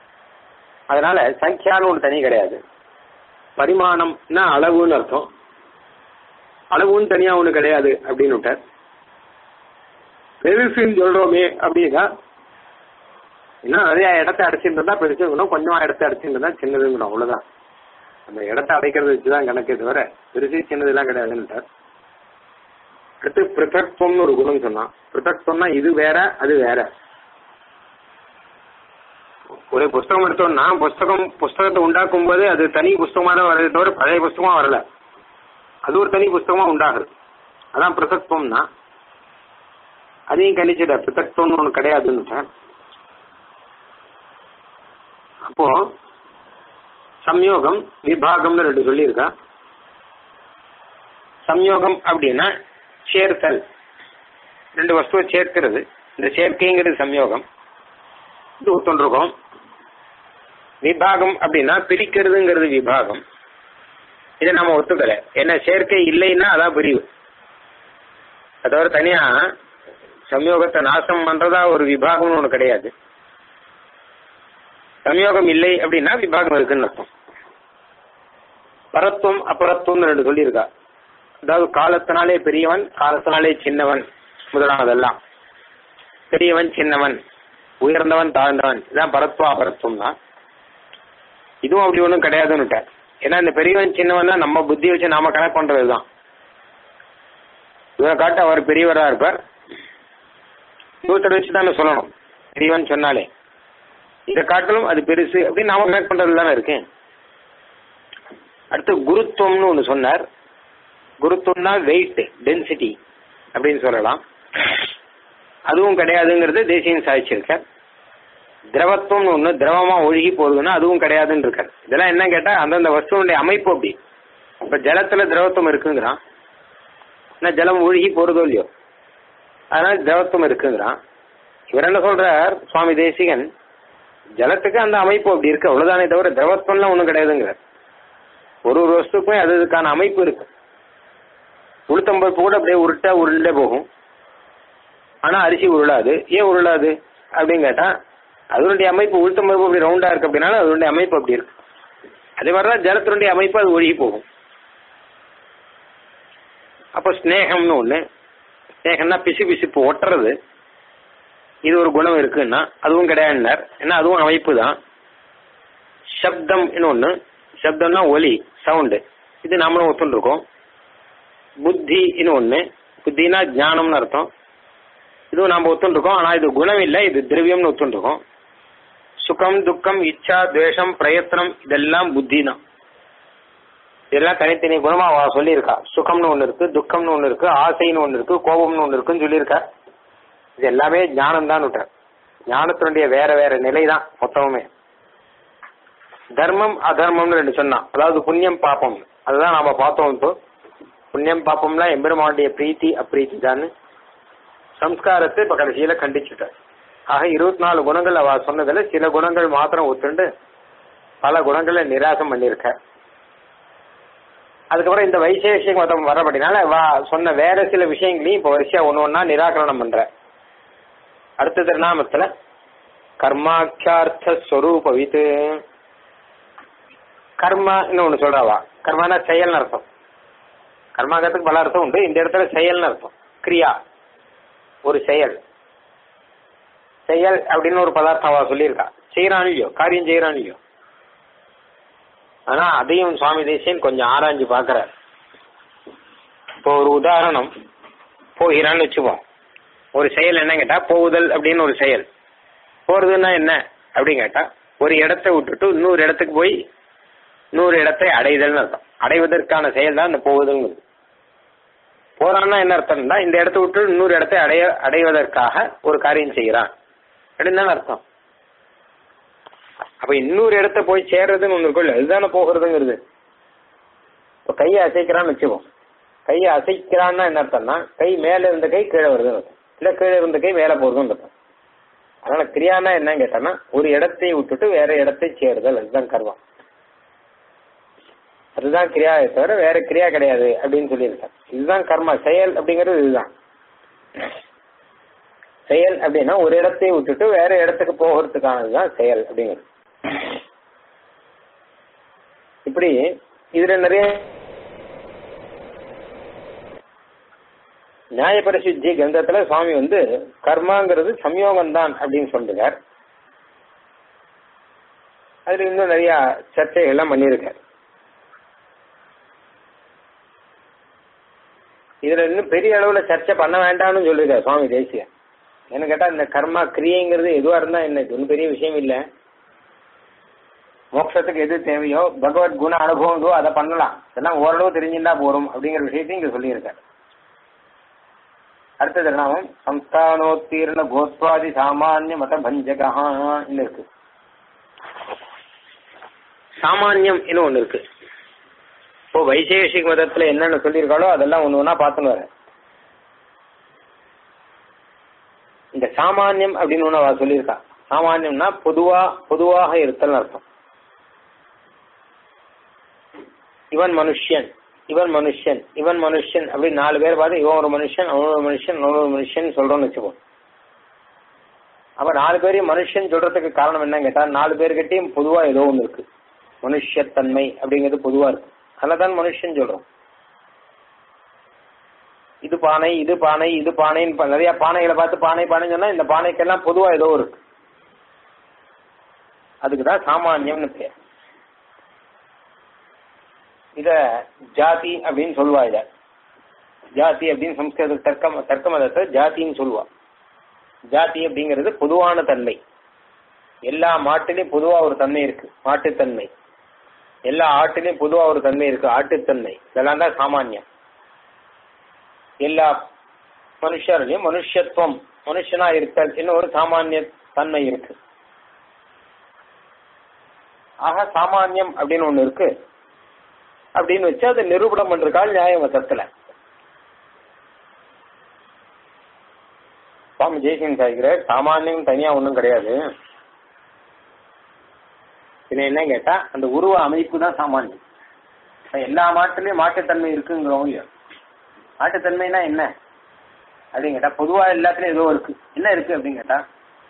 அதனால சங்கியான்னு ஒன்று தனி கிடையாது பரிமாணம்னா அளவுன்னு அர்த்தம் அளவுன்னு தனியா ஒன்று கிடையாது அப்படின்னு விட்டார் பெருசுன்னு சொல்றோமே அப்படின்னா இன்னும் நிறைய இடத்த அடைச்சிருந்தா பெருசு இன்னும் கொஞ்சமா இடத்த அடைச்சிருந்தா சின்னதுங்கணும் அவ்வளவுதான் அந்த இடத்த அடைக்கிறத வச்சுதான் கணக்கு தவிர பெருசு சின்னதெல்லாம் கிடையாதுன்னுட்டார் அடுத்து பிருத்தக்துவம்னு ஒரு குணம் சொன்னான் பிருத்தக்துவம்னா இது வேற அது வேற ஒரு புஸ்தகம் எடுத்தோம்னா புஸ்தகம் புஸ்தகத்தை உண்டாக்கும் போது அது தனி புஸ்தகமா தான் வரதே தவிர பழைய புஸ்தகமா வரல அது ஒரு தனி புஸ்தகமா உண்டாகுது அதான் பிருத்தக்துவம்னா அதையும் கணிச்சிட பிருத்தக்துவம்னு ஒன்று கிடையாதுன்னு அப்போ சம்யோகம் விபாகம்னு ரெண்டு சொல்லியிருக்கா சம்யோகம் அப்படின்னா சேர்த்தல் ரெண்டு வஸ்துவை சேர்க்கிறது இந்த சேர்க்கைங்கிறது சம்யோகம் இது ஒத்துருக்கோம் விபாகம் அப்படின்னா பிரிக்கிறதுங்கிறது விபாகம் இதை நம்ம ஒத்துக்கல ஏன்னா சேர்க்கை இல்லைன்னா அதான் பிரிவு அதை தவிர தனியா சம்யோகத்தை நாசம் பண்றதா ஒரு விபாகம்னு ஒண்ணு கிடையாது சம்யோகம் இல்லை அப்படின்னா விபாகம் இருக்குன்னு அர்த்தம் பரத்துவம் அபரத்துவம் ரெண்டு சொல்லியிருக்கா அதாவது காலத்தினாலே பெரியவன் காலத்தினாலே சின்னவன் முதலானதெல்லாம் பெரியவன் சின்னவன் உயர்ந்தவன் தாழ்ந்தவன் இதான் பரத்துவ அபரத்துவம் தான் இதுவும் அப்படி ஒன்றும் கிடையாதுன்னுட்டார் ஏன்னா இந்த பெரியவன் சின்னவன் தான் நம்ம புத்தி வச்சு நாம கனெக்ட் பண்றதுதான் இவரை காட்ட அவர் பெரியவரா இருப்பார் இவர்த்தோட வச்சு தானே சொல்லணும் பெரியவன் சொன்னாலே இதை காட்டிலும் அது பெருசு அப்படின்னு நாம கனெக்ட் பண்றது தானே இருக்கேன் அடுத்து குருத்துவம்னு ஒன்று சொன்னார் குருத்துவம்னா வெயிட் டென்சிட்டி அப்படின்னு சொல்லலாம் அதுவும் கிடையாதுங்கிறது தேசியம் சாதிச்சிருக்கார் திரவத்துவம்னு ஒன்று திரவமா ஒழுகி போகுதுன்னா அதுவும் கிடையாதுன்னு இருக்கார் இதெல்லாம் என்ன கேட்டா அந்தந்த வஸ்துவனுடைய அமைப்பு அப்படி இப்ப ஜலத்துல திரவத்துவம் இருக்குங்கிறான் ஆனா ஜலம் ஒழுகி போறதோ இல்லையோ அதனால திரவத்துவம் இருக்குங்கிறான் இவர் என்ன சொல்றார் சுவாமி தேசிகன் ஜலத்துக்கு அந்த அமைப்பு அப்படி இருக்கு அவ்வளவுதானே தவிர திரவத்துவம்லாம் ஒன்றும் கிடையாதுங்கிறார் ஒரு ஒரு வஸ்துக்கும் அது அதுக்கான அமைப்பு இருக்கு உளுத்தம்பருப்பு கூட அப்படியே உருட்டா உருண்டே போகும் ஆனா அரிசி உருளாது ஏன் உருளாது அப்படின்னு கேட்டா அதனுடைய அமைப்பு உளுத்தம்பருப்பு அப்படி ரவுண்டா இருக்கு அப்படின்னாலும் அதனுடைய அமைப்பு அப்படி இருக்கு அதே மாதிரிதான் ஜலத்தினுடைய அமைப்பு அது ஒழுகி போகும் அப்போ ஸ்னேகம்னு ஒண்ணு ஸ்னேகம்னா பிசு பிசுப்பு ஒட்டுறது இது ஒரு குணம் இருக்குன்னா அதுவும் கிடையாதுன்னார் ஏன்னா அதுவும் அமைப்பு தான் சப்தம் ஒன்று சப்தம்னா ஒலி சவுண்டு இது நாமளும் ஒத்துருக்கோம் புத்தி ஒன்று புத்தினா ஞானம்னு அர்த்தம் இதுவும் நாம் ஒத்துருக்கோம் ஆனால் இது குணம் இல்லை இது திரவியம்னு ஒத்துருக்கோம் சுகம் துக்கம் இச்சா துவேஷம் பிரயத்தனம் இதெல்லாம் புத்தி தான் இதெல்லாம் தனித்தனி குணமா அவ சொல்லியிருக்கா சுகம்னு ஒன்று இருக்கு துக்கம்னு ஒன்று இருக்கு ஆசைன்னு ஒன்று இருக்கு கோபம்னு ஒன்று இருக்குன்னு சொல்லியிருக்கா இது எல்லாமே ஞானம் தான் விட்டார் ஞானத்தினுடைய வேற வேற நிலை தான் மொத்தமுமே தர்மம் அதர்மம்னு ரெண்டு சொன்னான் அதாவது புண்ணியம் பாப்பம் அதுதான் நாம பார்த்தோம் இப்போ புண்ணியம் பாப்பம்லாம் எம்பெருமானுடைய பிரீத்தி அப்ரீத்தி தான் சம்ஸ்காரத்தை இப்ப கடைசியில கண்டிச்சுட்டார் ஆக இருபத்தி நாலு குணங்கள் அவ சொன்னதுல சில குணங்கள் மாத்திரம் ஒத்துண்டு பல குணங்களை நிராசம் பண்ணியிருக்க அதுக்கப்புறம் இந்த வைசேஷிக மதம் வரப்படினால வா சொன்ன வேற சில விஷயங்களையும் இப்ப வரிசையா ஒண்ணு ஒன்னா நிராகரணம் பண்ற அடுத்த திருநாமத்துல கர்மாக்கியார்த்த ஸ்வரூபவித்து கர்மான்னு ஒண்ணு சொல்றாவா கர்மானா செயல்னு அர்த்தம் கர்மாகத்துக்கு பல அர்த்தம் உண்டு இந்த இடத்துல செயல்னு அர்த்தம் கிரியா ஒரு செயல் செயல் அப்படின்னு ஒரு பதார்த்தம் அவ சொல்லியிருக்கா செய்யறான் இல்லையோ காரியம் செய்யறான் இல்லையோ ஆனா அதையும் சுவாமி தேசியன் கொஞ்சம் ஆராய்ஞ்சு பாக்குறார் இப்போ ஒரு உதாரணம் போகிறான்னு வச்சுப்போம் ஒரு செயல் என்ன கேட்டா போகுதல் அப்படின்னு ஒரு செயல் போறதுன்னா என்ன அப்படின்னு கேட்டா ஒரு இடத்தை விட்டுட்டு இன்னொரு இடத்துக்கு போய் இன்னொரு இடத்தை அடைதல்னு அர்த்தம் அடைவதற்கான செயல் தான் இந்த போகுதல்ங்கிறது போறான்னா என்ன அர்த்தம்னா இந்த இடத்த விட்டு இன்னொரு இடத்தை அடைய அடைவதற்காக ஒரு காரியம் செய்யறான் அப்படின்னு தானே அர்த்தம் அப்ப இன்னொரு இடத்த போய் சேர்றதுன்னு ஒண்ணு இருக்குல்ல அதுதானே போகிறதுங்கிறது இப்போ கையை அசைக்கிறான்னு வச்சுக்கோ கையை அசைக்கிறான்னா என்ன அர்த்தம்னா கை மேல இருந்த கை கீழே வருதுன்னு அர்த்தம் இல்ல கீழே இருந்த கை மேல போறதுன்னு அர்த்தம் அதனால கிரியானா என்னன்னு கேட்டோம்னா ஒரு இடத்தை விட்டுட்டு வேற இடத்தை சேருதல் அதுதான் கர்மம் அதுதான் கிரியாவை தவிர வேற கிரியா கிடையாது அப்படின்னு சொல்லியிருக்காங்க இதுதான் கர்மா செயல் அப்படிங்கிறது இதுதான் செயல் அப்படின்னா ஒரு இடத்தை விட்டுட்டு வேற இடத்துக்கு போகிறதுக்கானதுதான் செயல் அப்படிங்கிறது இப்படி இதுல நிறைய நியாயபரிசுத்தி கிரந்தத்துல சுவாமி வந்து கர்மாங்கிறது சம்யோகம் தான் அப்படின்னு சொல்றார் அதுல இன்னும் நிறைய சர்ச்சைகள் எல்லாம் பண்ணியிருக்காரு இதுல இன்னும் பெரிய அளவுல சர்ச்சை பண்ண வேண்டாம்னு சொல்லிருக்காரு சுவாமி தேசிய என்ன கேட்டா இந்த கர்மா கிரியைங்கிறது எதுவா இருந்தா என்ன ஒன்றும் பெரிய விஷயம் இல்ல மோட்சத்துக்கு எது தேவையோ பகவத் குண அனுபவம் இதோ அதை பண்ணலாம் இதெல்லாம் ஓரளவு தெரிஞ்சுட்டா போறோம் அப்படிங்கிற விஷயத்தையும் இங்க சொல்லியிருக்காரு அடுத்த திருநாமம் சம்ஸ்தானோத்தீர்ண கோத்வாதி சாமானிய மத பஞ்சகா இருக்கு சாமானியம் இன்னும் ஒண்ணு இருக்கு இப்போ வைசேஷிக மதத்துல என்னென்ன சொல்லியிருக்காளோ அதெல்லாம் ஒண்ணு ஒண்ணா பார்த்துன்னு வரேன் இந்த சாமானியம் அப்படின்னு ஒண்ணு அவ சொல்லியிருக்கா சாமானியம்னா பொதுவா பொதுவாக இருத்தல் அர்த்தம் இவன் மனுஷன் இவன் மனுஷன் இவன் மனுஷன் அப்படி நாலு பேர் பார்த்து இவன் ஒரு மனுஷன் அவன் ஒரு மனுஷன் அவன் ஒரு மனுஷன் சொல்றோம்னு வச்சுப்போம் அப்ப நாலு பேரையும் மனுஷன் சொல்றதுக்கு காரணம் என்னன்னு கேட்டா நாலு பேர்கிட்டயும் பொதுவா ஏதோ ஒண்ணு இருக்கு மனுஷத்தன்மை அப்படிங்கிறது பொதுவா இருக்கு அதனாலதான் மனுஷன் சொல்றோம் இது பானை இது பானை இது பானைன்னு நிறைய பானைகளை பார்த்து பானை பானை சொன்னா இந்த பானைக்கெல்லாம் பொதுவா ஏதோ இருக்கு அதுக்குதான் சாமானியம்னு பேர் இத ஜாதி அப்படின்னு சொல்லுவா இத ஜாதி அப்படின்னு சம்ஸ்கிருத தர்க்க தர்க்க மதத்தை ஜாதின்னு சொல்லுவா ஜாதி அப்படிங்கிறது பொதுவான தன்மை எல்லா மாட்டிலையும் பொதுவா ஒரு தன்மை இருக்கு மாட்டுத்தன்மை எல்லா ஆட்டிலையும் பொதுவா ஒரு தன்மை இருக்கு ஆட்டுத்தன்மை இதெல்லாம் தான் சாமானியம் எல்லா மனுஷர்லயும் மனுஷத்துவம் மனுஷனா இருத்தல் இன்னும் ஒரு சாமானிய தன்மை இருக்கு ஆக சாமானியம் அப்படின்னு ஒண்ணு இருக்கு அப்படின்னு வச்சு அதை நிரூபணம் பண்றக்கால் நியாய மதத்துல சுவாமி ஜெய்சிங் சாய்க்கிற சாமானியம் தனியா ஒண்ணும் கிடையாது இது என்ன கேட்டா அந்த உருவ அமைப்பு தான் சாமானியம் எல்லா மாட்டுலயும் மாட்டுத்தன்மை இருக்குங்கிறோம் இல்லையோ மாட்டுத்தன்மைனா என்ன அப்படின்னு கேட்டா பொதுவா எல்லாத்துலயும் ஏதோ இருக்கு என்ன இருக்கு அப்படின்னு கேட்டா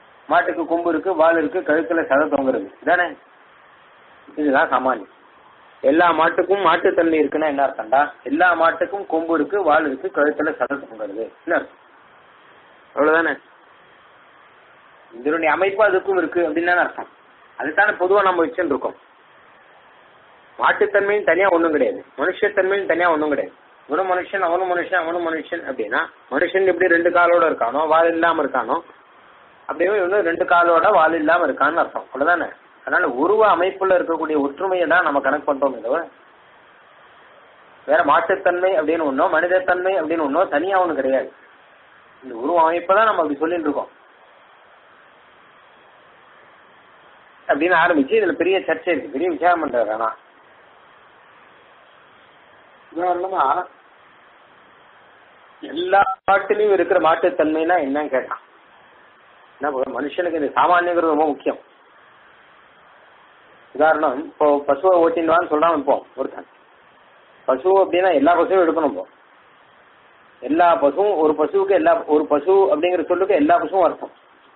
மாட்டுக்கு கொம்பு இருக்கு வால் இருக்கு கழுத்துல சத தொங்குறது இதானே இதுதான் சாமானியம் எல்லா மாட்டுக்கும் மாட்டுத்தன்மை இருக்குன்னா என்ன அர்த்தம்டா எல்லா மாட்டுக்கும் கொம்பு இருக்கு வால் இருக்கு கழுத்துல சதை தொங்குறது என்ன அர்த்தம் அவ்வளவுதானே இதனுடைய அமைப்பு அதுக்கும் இருக்கு அப்படின்னு தானே அர்த்தம் அதுதானே பொதுவா நம்ம வச்சுட்டு இருக்கோம் மாட்டுத்தன்மையும் தனியா ஒண்ணும் கிடையாது மனுஷத்தன்மையும் தனியா ஒண்ணும் கிடையாது இவனும் மனுஷன் அவனும் மனுஷன் அவனும் மனுஷன் அப்படின்னா மனுஷன் எப்படி ரெண்டு காலோட இருக்கானோ வால் இல்லாம இருக்கானோ அப்படியே இவனும் ரெண்டு காலோட வால் இல்லாம இருக்கான்னு அர்த்தம் அவ்வளவுதானே அதனால உருவ அமைப்புல இருக்கக்கூடிய ஒற்றுமையை தான் நம்ம கணக்கு பண்றோம் தவிர வேற மாட்டுத்தன்மை அப்படின்னு ஒன்னோ மனிதத்தன்மை அப்படின்னு ஒன்னோ தனியா ஒண்ணு கிடையாது இந்த உருவ அமைப்பை தான் நம்ம அப்படி சொல்லிட்டு இருக்கோம் அப்படின்னு ஆரம்பிச்சு இதுல பெரிய சர்ச்சை இருக்கு பெரிய விசாரம் பண்றாரு ஆனா உதாரணமா எல்லா மாட்டிலையும் இருக்கிற மாட்டுத்தன்மைனா என்னன்னு கேட்டான் என்ன இப்ப மனுஷனுக்கு இந்த சாமானியங்கிறது ரொம்ப முக்கியம் உதாரணம் இப்போ பசுவை ஓட்டின்னு சொல்றான் இப்போ ஒருத்தன் பசு அப்படின்னா எல்லா பசுவும் எடுக்கணும் இப்போ எல்லா பசுவும் ஒரு பசுவுக்கு எல்லா ஒரு பசு அப்படிங்கிற சொல்லுக்கு எல்லா பசுவும் அர்த்தம்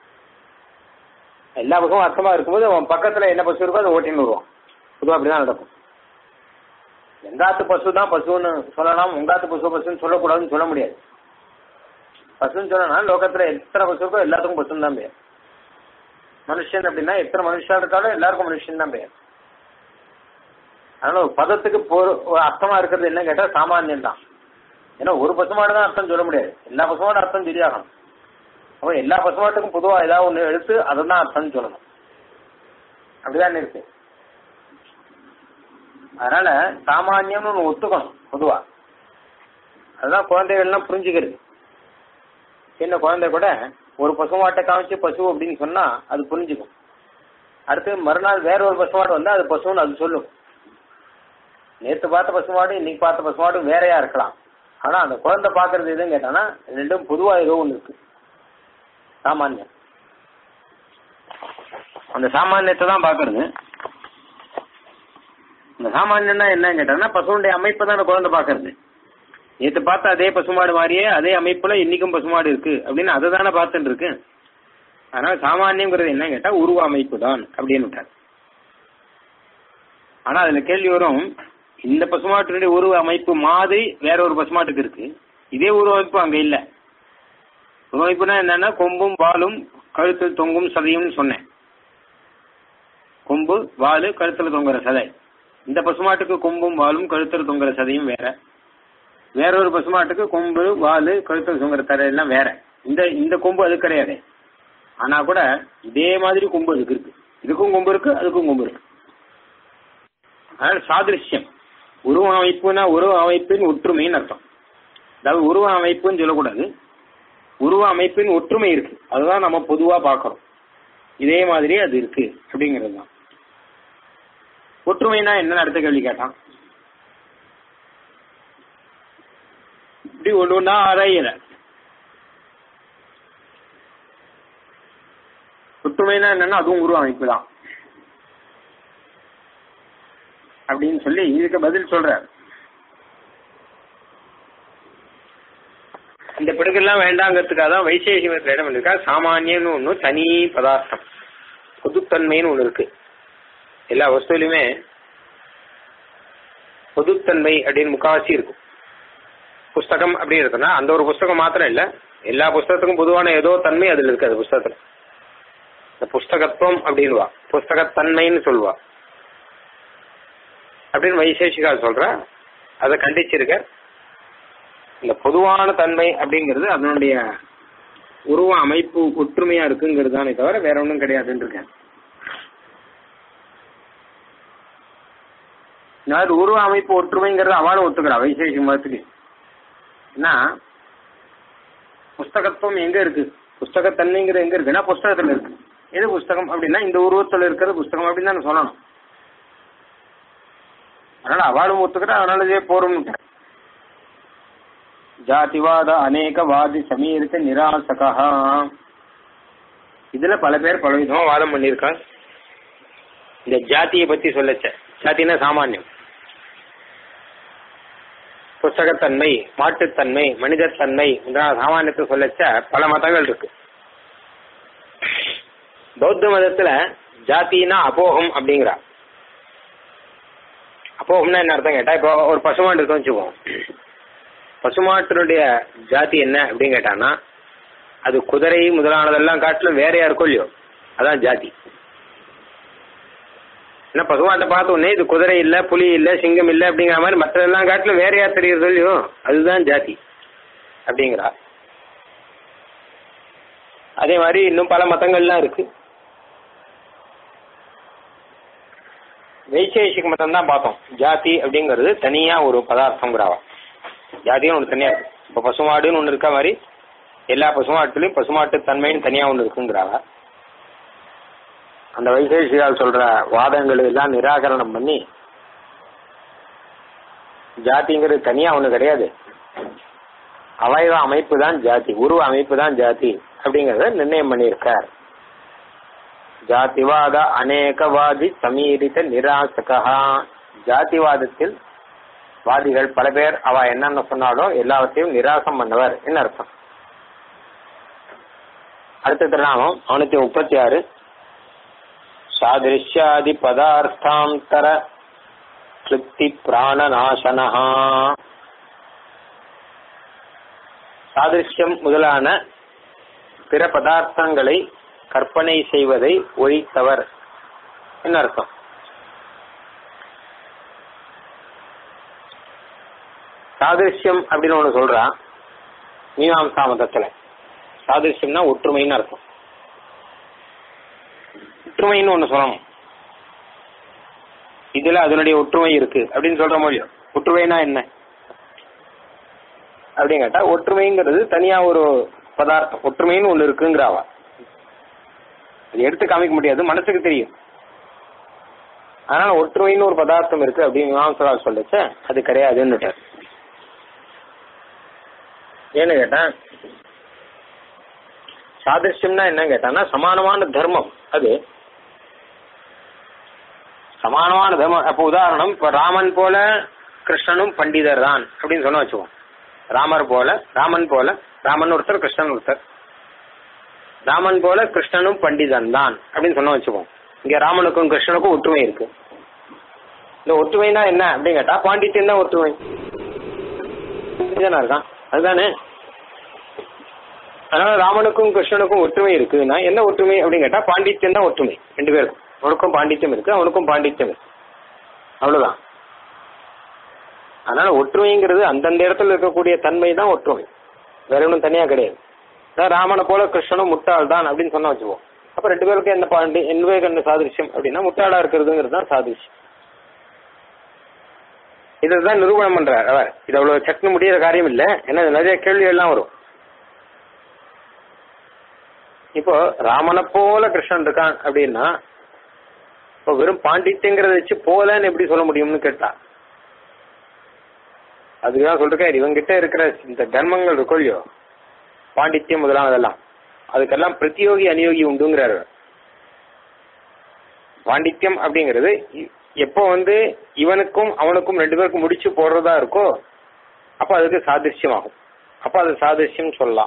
எல்லா பசுவும் அர்த்தமா இருக்கும்போது அவன் பக்கத்துல என்ன பசு இருக்கோ அதை ஓட்டின்னு வருவான் பொதுவாக அப்படிதான் நடக்கும் எங்காத்து பசு தான் பசுன்னு சொல்லலாம் உங்காத்து பசு பசுன்னு சொல்லக்கூடாதுன்னு சொல்ல முடியாது பசுன்னு சொல்லலாம் லோகத்துல எத்தனை பசு இருக்கோ எல்லாத்துக்கும் பசுன்னு தான் பேர் மனுஷன் அப்படின்னா எத்தனை மனுஷன் இருக்காலும் எல்லாருக்கும் மனுஷன் தான் பேர் அதனால ஒரு பதத்துக்கு பொரு- ஒரு அர்த்தமா இருக்கிறது என்ன கேட்டா சாமானியம் தான் ஏன்னா ஒரு பசுமாடு தான் அர்த்தம் சொல்ல முடியாது எல்லா பசுமாடு அர்த்தம் சரியாகணும் அப்போ எல்லா பசுமாட்டுக்கும் பொதுவா ஏதாவது ஒண்ணு எடுத்து அதை தான் அர்த்தம் சொல்லணும் அப்படிதான் இருக்கு அதனால சாமானியம்னு ஒண்ணு ஒத்துக்கணும் பொதுவா அதுதான் குழந்தைகள்லாம் புரிஞ்சுக்கிறது சின்ன குழந்தை கூட ஒரு பசுமாட்டை காமிச்சு பசு அப்படின்னு சொன்னா அது புரிஞ்சுக்கும் அடுத்து மறுநாள் வேற ஒரு பசுமாடு வந்தா அது பசுன்னு அது சொல்லும் நேத்து பார்த்த பசுமாடு இன்னைக்கு பார்த்த பசுமாடு வேறையா இருக்கலாம் ஆனா அந்த குழந்தை பாக்குறது எதுன்னு கேட்டானா ரெண்டும் பொதுவா ஏதோ ஒண்ணு இருக்கு சாமானியம் அந்த சாமானியத்தை தான் பாக்குறது இந்த சாமானியம்னா என்னன்னு கேட்டானா பசுவுடைய அமைப்பை தான் அந்த குழந்தை பாக்குறது நேத்து பார்த்த அதே பசுமாடு மாதிரியே அதே அமைப்புல இன்னைக்கும் பசுமாடு இருக்கு அப்படின்னு அதை தானே பார்த்துட்டு இருக்கு அதனால சாமானியங்கிறது என்ன கேட்டா உருவ அமைப்பு தான் அப்படின்னு விட்டார் ஆனா அதுல கேள்வி வரும் இந்த பசுமாட்டினுடைய உருவ அமைப்பு மாதிரி வேற ஒரு பசுமாட்டுக்கு இருக்கு இதே உருவ அமைப்பு அங்க இல்ல உருவ அமைப்புனா என்னன்னா கொம்பும் வாலும் கழுத்தில் தொங்கும் சதையும் சொன்னேன் கொம்பு வாலு கழுத்துல தொங்குற சதை இந்த பசுமாட்டுக்கு கொம்பும் வாலும் கழுத்துல தொங்குற சதையும் வேற வேற ஒரு பசுமாட்டுக்கு கொம்பு வாலு கழுத்துல தொங்குற தரை எல்லாம் வேற இந்த இந்த கொம்பு அது கிடையாது ஆனா கூட இதே மாதிரி கொம்பு அதுக்கு இருக்கு இதுக்கும் கொம்பு இருக்கு அதுக்கும் கொம்பு இருக்கு அதனால சாதிருஷ்யம் உருவ அமைப்புனா உருவ அமைப்பின் ஒற்றுமைன்னு அர்த்தம் அதாவது உருவ அமைப்புன்னு சொல்லக்கூடாது உருவ அமைப்பின் ஒற்றுமை இருக்கு அதுதான் நம்ம பொதுவா பார்க்கறோம் இதே மாதிரி அது இருக்கு அப்படிங்கிறது தான் ஒற்றுமைனா என்னன்னு அடுத்த கேள்வி கேட்டான் இப்படி ஒண்ணு ஒண்ணா ஆராயல ஒற்றுமைனா என்னன்னா அதுவும் உருவ அமைப்பு தான் அப்படின்னு சொல்லி இதுக்கு பதில் சொல்றார் இந்த பிடுக்கெல்லாம் வேண்டாங்கிறதுக்காக தான் வைசேஷிகத்தில் இடம் இருக்கா சாமானியன்னு ஒன்று தனி பதார்த்தம் பொதுத்தன்மைன்னு ஒன்று இருக்கு எல்லா வஸ்துலையுமே பொதுத்தன்மை அப்படின்னு முக்காவாசி இருக்கும் புஸ்தகம் அப்படின்னு இருக்குன்னா அந்த ஒரு புஸ்தகம் மாத்திரம் இல்ல எல்லா புஸ்தகத்துக்கும் பொதுவான ஏதோ தன்மை அதுல இருக்கு அந்த புஸ்தகத்துல இந்த புஸ்தகத்துவம் அப்படின்வா புஸ்தகத்தன்மைன்னு சொல்லுவா அப்படின்னு வைசேஷிகா சொல்ற அதை கண்டிச்சிருக்க இந்த பொதுவான தன்மை அப்படிங்கிறது அதனுடைய உருவ அமைப்பு ஒற்றுமையா இருக்குங்கிறது தானே தவிர வேற ஒன்றும் கிடையாதுன்னு இருக்கேன் நான் உருவ அமைப்பு ஒற்றுமைங்கிறது அவளும் ஒத்துக்கிறா வைசேஷி மதத்துக்கு என்ன புஸ்தகத்துவம் எங்க இருக்கு புஸ்தகத்தன்மைங்கிறது எங்க இருக்குன்னா புஸ்தகத்துல இருக்கு எது புஸ்தகம் அப்படின்னா இந்த உருவத்துல இருக்கிறது புஸ்தகம் அப்படின்னு தான் சொல்லணும் அதனால அவளும் ஒத்துக்கிறா அதனால இதே போரும் ஜாதிவாத அநேகவாதி சமீரித்த நிராசகா இதுல பல பேர் பல விதமா வாதம் பண்ணியிருக்கா இந்த ஜாதியை பத்தி சொல்லச்ச ஜாத்தினா சாமானியம் புஸ்தகத்தன்மை மாட்டுத்தன்மை மனிதத்தன்மை முதலான சாமானியத்தை சொல்லச்ச பல மதங்கள் இருக்கு பௌத்த மதத்துல ஜாத்தினா அபோகம் அப்படிங்கிறா அப்போ ஒன்னா என்ன அர்த்தம் கேட்டா இப்போ ஒரு பசுமாடு இருக்குன்னு வச்சுக்குவோம் பசுமாட்டினுடைய ஜாதி என்ன அப்படின்னு கேட்டான்னா அது குதிரை முதலானதெல்லாம் காட்டிலும் வேறையா இருக்கும் இல்லையோ அதான் ஜாதி என்ன பசுமாட்டை பார்த்த உடனே இது குதிரை இல்ல புலி இல்ல சிங்கம் இல்ல அப்படிங்கிற மாதிரி மற்றதெல்லாம் காட்டிலும் வேறையா தெரியுறது இல்லையோ அதுதான் ஜாதி அப்படிங்கிறா அதே மாதிரி இன்னும் பல மதங்கள்லாம் இருக்கு வைசேஷிக மதம் தான் பார்த்தோம் ஜாதி அப்படிங்கிறது தனியா ஒரு பதார்த்தங்கிறாவா ஜாதியும் ஒன்று தனியா இருக்கு இப்போ பசுமாடுன்னு ஒன்று இருக்க மாதிரி எல்லா பசுமாட்டுலையும் பசுமாட்டு தன்மைன்னு தனியா ஒன்று இருக்குங்கிறாவா அந்த வைசேஷிகால் சொல்ற வாதங்களை எல்லாம் நிராகரணம் பண்ணி ஜாதிங்கிறது தனியா ஒண்ணு கிடையாது அவயவ அமைப்பு தான் ஜாதி உருவ அமைப்பு தான் ஜாதி அப்படிங்கறத நிர்ணயம் பண்ணியிருக்கார் ஜாதிவாத அநேகவாதி சமீரித நிராசகா ஜாதிவாதத்தில் வாதிகள் பல பேர் அவ என்னென்ன சொன்னாலோ எல்லாவற்றையும் நிராசம் பண்ணவர் என்ன அர்த்தம் அடுத்த திருநாமம் அவனுக்கு முப்பத்தி ஆறு சாதிருஷ்யாதி பதார்த்தாந்தர கிருப்தி பிராணநாசனா சாதிருஷ்யம் முதலான பிற பதார்த்தங்களை கற்பனை செய்வதை ஒழித்தவர் என்ன அர்த்தம் சாதிருஷ்யம் அப்படின்னு ஒண்ணு சொல்றான் மீமாம்சா மதத்துல சாதிருஷ்யம்னா ஒற்றுமைன்னு அர்த்தம் ஒற்றுமைன்னு ஒண்ணு சொல்லணும் இதுல அதனுடைய ஒற்றுமை இருக்கு அப்படின்னு சொல்ற முடியும் ஒற்றுமைனா என்ன அப்படின்னு கேட்டா ஒற்றுமைங்கிறது தனியா ஒரு பதார்த்தம் ஒற்றுமைன்னு ஒண்ணு இருக்குங்கிறாவா அது எடுத்து காமிக்க முடியாது மனசுக்கு தெரியும் அதனால ஒற்றுமைன்னு ஒரு பதார்த்தம் இருக்கு அப்படின்னு மீமாம்சகா சொல்லுச்சு அது கிடையாதுன்னு ஏன்னு கேட்டா சாதிருஷ்யம்னா என்ன கேட்டான்னா சமானமான தர்மம் அது சமானமான தர்மம் அப்போ உதாரணம் இப்ப ராமன் போல கிருஷ்ணனும் பண்டிதர் தான் அப்படின்னு சொன்ன வச்சுக்கோம் ராமர் போல ராமன் போல ராமன் ஒருத்தர் கிருஷ்ணன் ஒருத்தர் ராமன் போல கிருஷ்ணனும் பண்டிதன் தான் அப்படின்னு சொன்ன வச்சுக்கோம் இங்க ராமனுக்கும் கிருஷ்ணனுக்கும் ஒற்றுமை இருக்கு இந்த ஒற்றுமைனா என்ன அப்படின்னு கேட்டா பாண்டித்யம் தான் ஒற்றுமை பண்டிதனா இருக்கான் அதுதானே அதனால ராமனுக்கும் கிருஷ்ணனுக்கும் ஒற்றுமை இருக்குன்னா என்ன ஒற்றுமை அப்படின்னு கேட்டா பாண்டித்யம் தான் ஒற்றுமை ரெண்டு பேருக்கும் அவனுக்கும் பாண்டித்யம் இருக்கு அவனுக்கும் பாண்டித்யம் இருக்கு அவ்வளவுதான் அதனால ஒற்றுமைங்கிறது அந்தந்த இடத்துல இருக்கக்கூடிய தன்மை தான் ஒற்றுமை வேற ஒன்றும் தனியா கிடையாது அதான் ராமனை போல கிருஷ்ணனும் முட்டாள் தான் அப்படின்னு சொன்னா வச்சுப்போம் அப்ப ரெண்டு பேருக்கும் என்ன பாண்டி ரெண்டு பேருக்கு என்ன சாதிருஷ்யம் அப்படின்னா முட்டாளா இருக்கிறதுங்கிறது தான் சாதிருஷ்யம் இதுதான் நிரூபணம் பண்றார் அவர் இது அவ்வளவு சட்னு முடியிற காரியம் இல்ல ஏன்னா இது நிறைய கேள்வி எல்லாம் வரும் இப்போ ராமனை போல கிருஷ்ணன் இருக்கான் அப்படின்னா இப்போ வெறும் பாண்டித்யங்கிறத வச்சு போலன்னு எப்படி சொல்ல முடியும்னு கேட்டா அதுக்குதான் சொல்றேன் இவங்கிட்ட இருக்கிற இந்த தர்மங்கள் இருக்கும் இல்லையோ பாண்டித்யம் முதலானதெல்லாம் அதுக்கெல்லாம் பிரத்தியோகி அநியோகி உண்டுங்கிறாரு பாண்டித்யம் அப்படிங்கிறது இ- எப்போ வந்து இவனுக்கும் அவனுக்கும் ரெண்டு பேருக்கும் முடிச்சு போடுறதா இருக்கோ அப்ப அதுக்கு சாதிருஷ்யம் ஆகும் அப்ப அது சாதிருஷ்யம் சொல்லலாம்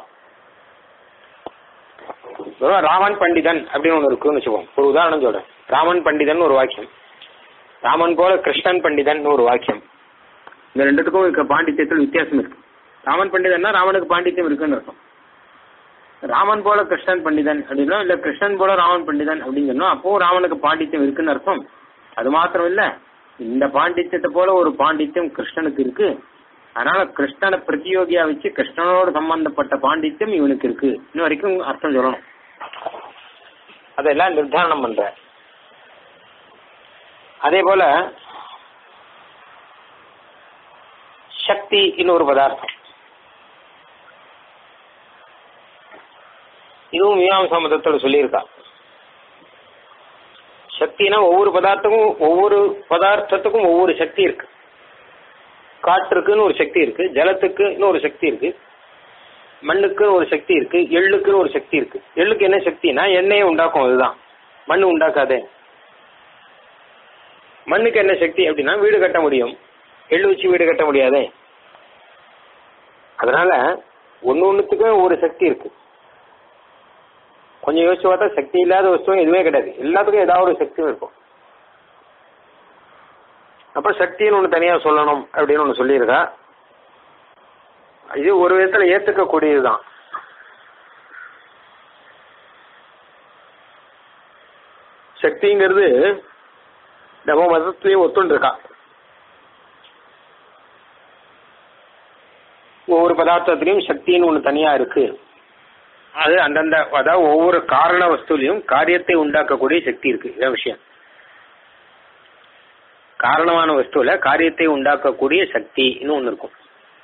வெறும் ராமன் பண்டிதன் அப்படின்னு ஒண்ணு இருக்குன்னு வச்சுக்கோங்க ஒரு உதாரணம் சொல்றேன் ராமன் பண்டிதன் ஒரு வாக்கியம் ராமன் போல கிருஷ்ணன் பண்டிதன் ஒரு வாக்கியம் இந்த ரெண்டுத்துக்கும் இருக்க பாண்டித்யத்தில் வித்தியாசம் இருக்கு ராமன் பண்டிதன்னா ராமனுக்கு பாண்டித்யம் இருக்குன்னு அர்த்தம் ராமன் போல கிருஷ்ணன் பண்டிதன் அப்படின்னா இல்ல கிருஷ்ணன் போல ராமன் பண்டிதன் அப்படின்னு சொன்னா அப்பவும் ராமனுக்கு பாண்டித்யம் இருக்குன்னு அர்த்தம் அது மாத்திரம் இல்ல இந்த பாண்டித்யத்தை போல ஒரு பாண்டித்யம் கிருஷ்ணனுக்கு இருக்கு அதனால கிருஷ்ணனை பிரதியோகியா வச்சு கிருஷ்ணனோட சம்பந்தப்பட்ட பாண்டித்யம் இவனுக்கு இருக்கு இன்ன வரைக்கும் அர்த்தம் சொல்லணும் அதெல்லாம் நிர்தாரணம் பண்ற அதே போல சக்தி இன்னொரு பதார்த்தம் இதுவும் மீமாம்சா மதத்துல சொல்லியிருக்கா சக்தினா ஒவ்வொரு பதார்த்தமும் ஒவ்வொரு பதார்த்தத்துக்கும் ஒவ்வொரு சக்தி இருக்கு காற்றுக்குன்னு ஒரு சக்தி இருக்கு ஜலத்துக்குன்னு ஒரு சக்தி இருக்கு மண்ணுக்குன்னு ஒரு சக்தி இருக்கு எள்ளுக்குன்னு ஒரு சக்தி இருக்கு எள்ளுக்கு என்ன சக்தினா எண்ணெயை உண்டாக்கும் அதுதான் மண் உண்டாக்காதே மண்ணுக்கு என்ன சக்தி அப்படின்னா வீடு கட்ட முடியும் எள்ளு வச்சு வீடு கட்ட முடியாதே அதனால ஒன்னு ஒண்ணுத்துக்கும் ஒரு சக்தி இருக்கு கொஞ்சம் யோசிச்சு பார்த்தா சக்தி இல்லாத வஸ்துவும் எதுவுமே கிடையாது எல்லாத்துக்கும் ஏதாவது ஒரு சக்தியும் இருக்கும் அப்ப சக்தின்னு ஒன்று தனியா சொல்லணும் அப்படின்னு ஒன்று சொல்லியிருக்கா இது ஒரு விதத்துல ஏத்துக்க கூடியதுதான் சக்திங்கிறது நம்ம மதத்திலையும் ஒத்துண்டு இருக்கா ஒவ்வொரு பதார்த்தத்திலையும் சக்தின்னு ஒன்று தனியா இருக்கு அது அந்தந்த அதாவது ஒவ்வொரு காரண வஸ்துலையும் காரியத்தை உண்டாக்கக்கூடிய சக்தி இருக்கு இதான் விஷயம் காரணமான வஸ்துல காரியத்தை உண்டாக்கக்கூடிய சக்தின்னு ஒன்று இருக்கும்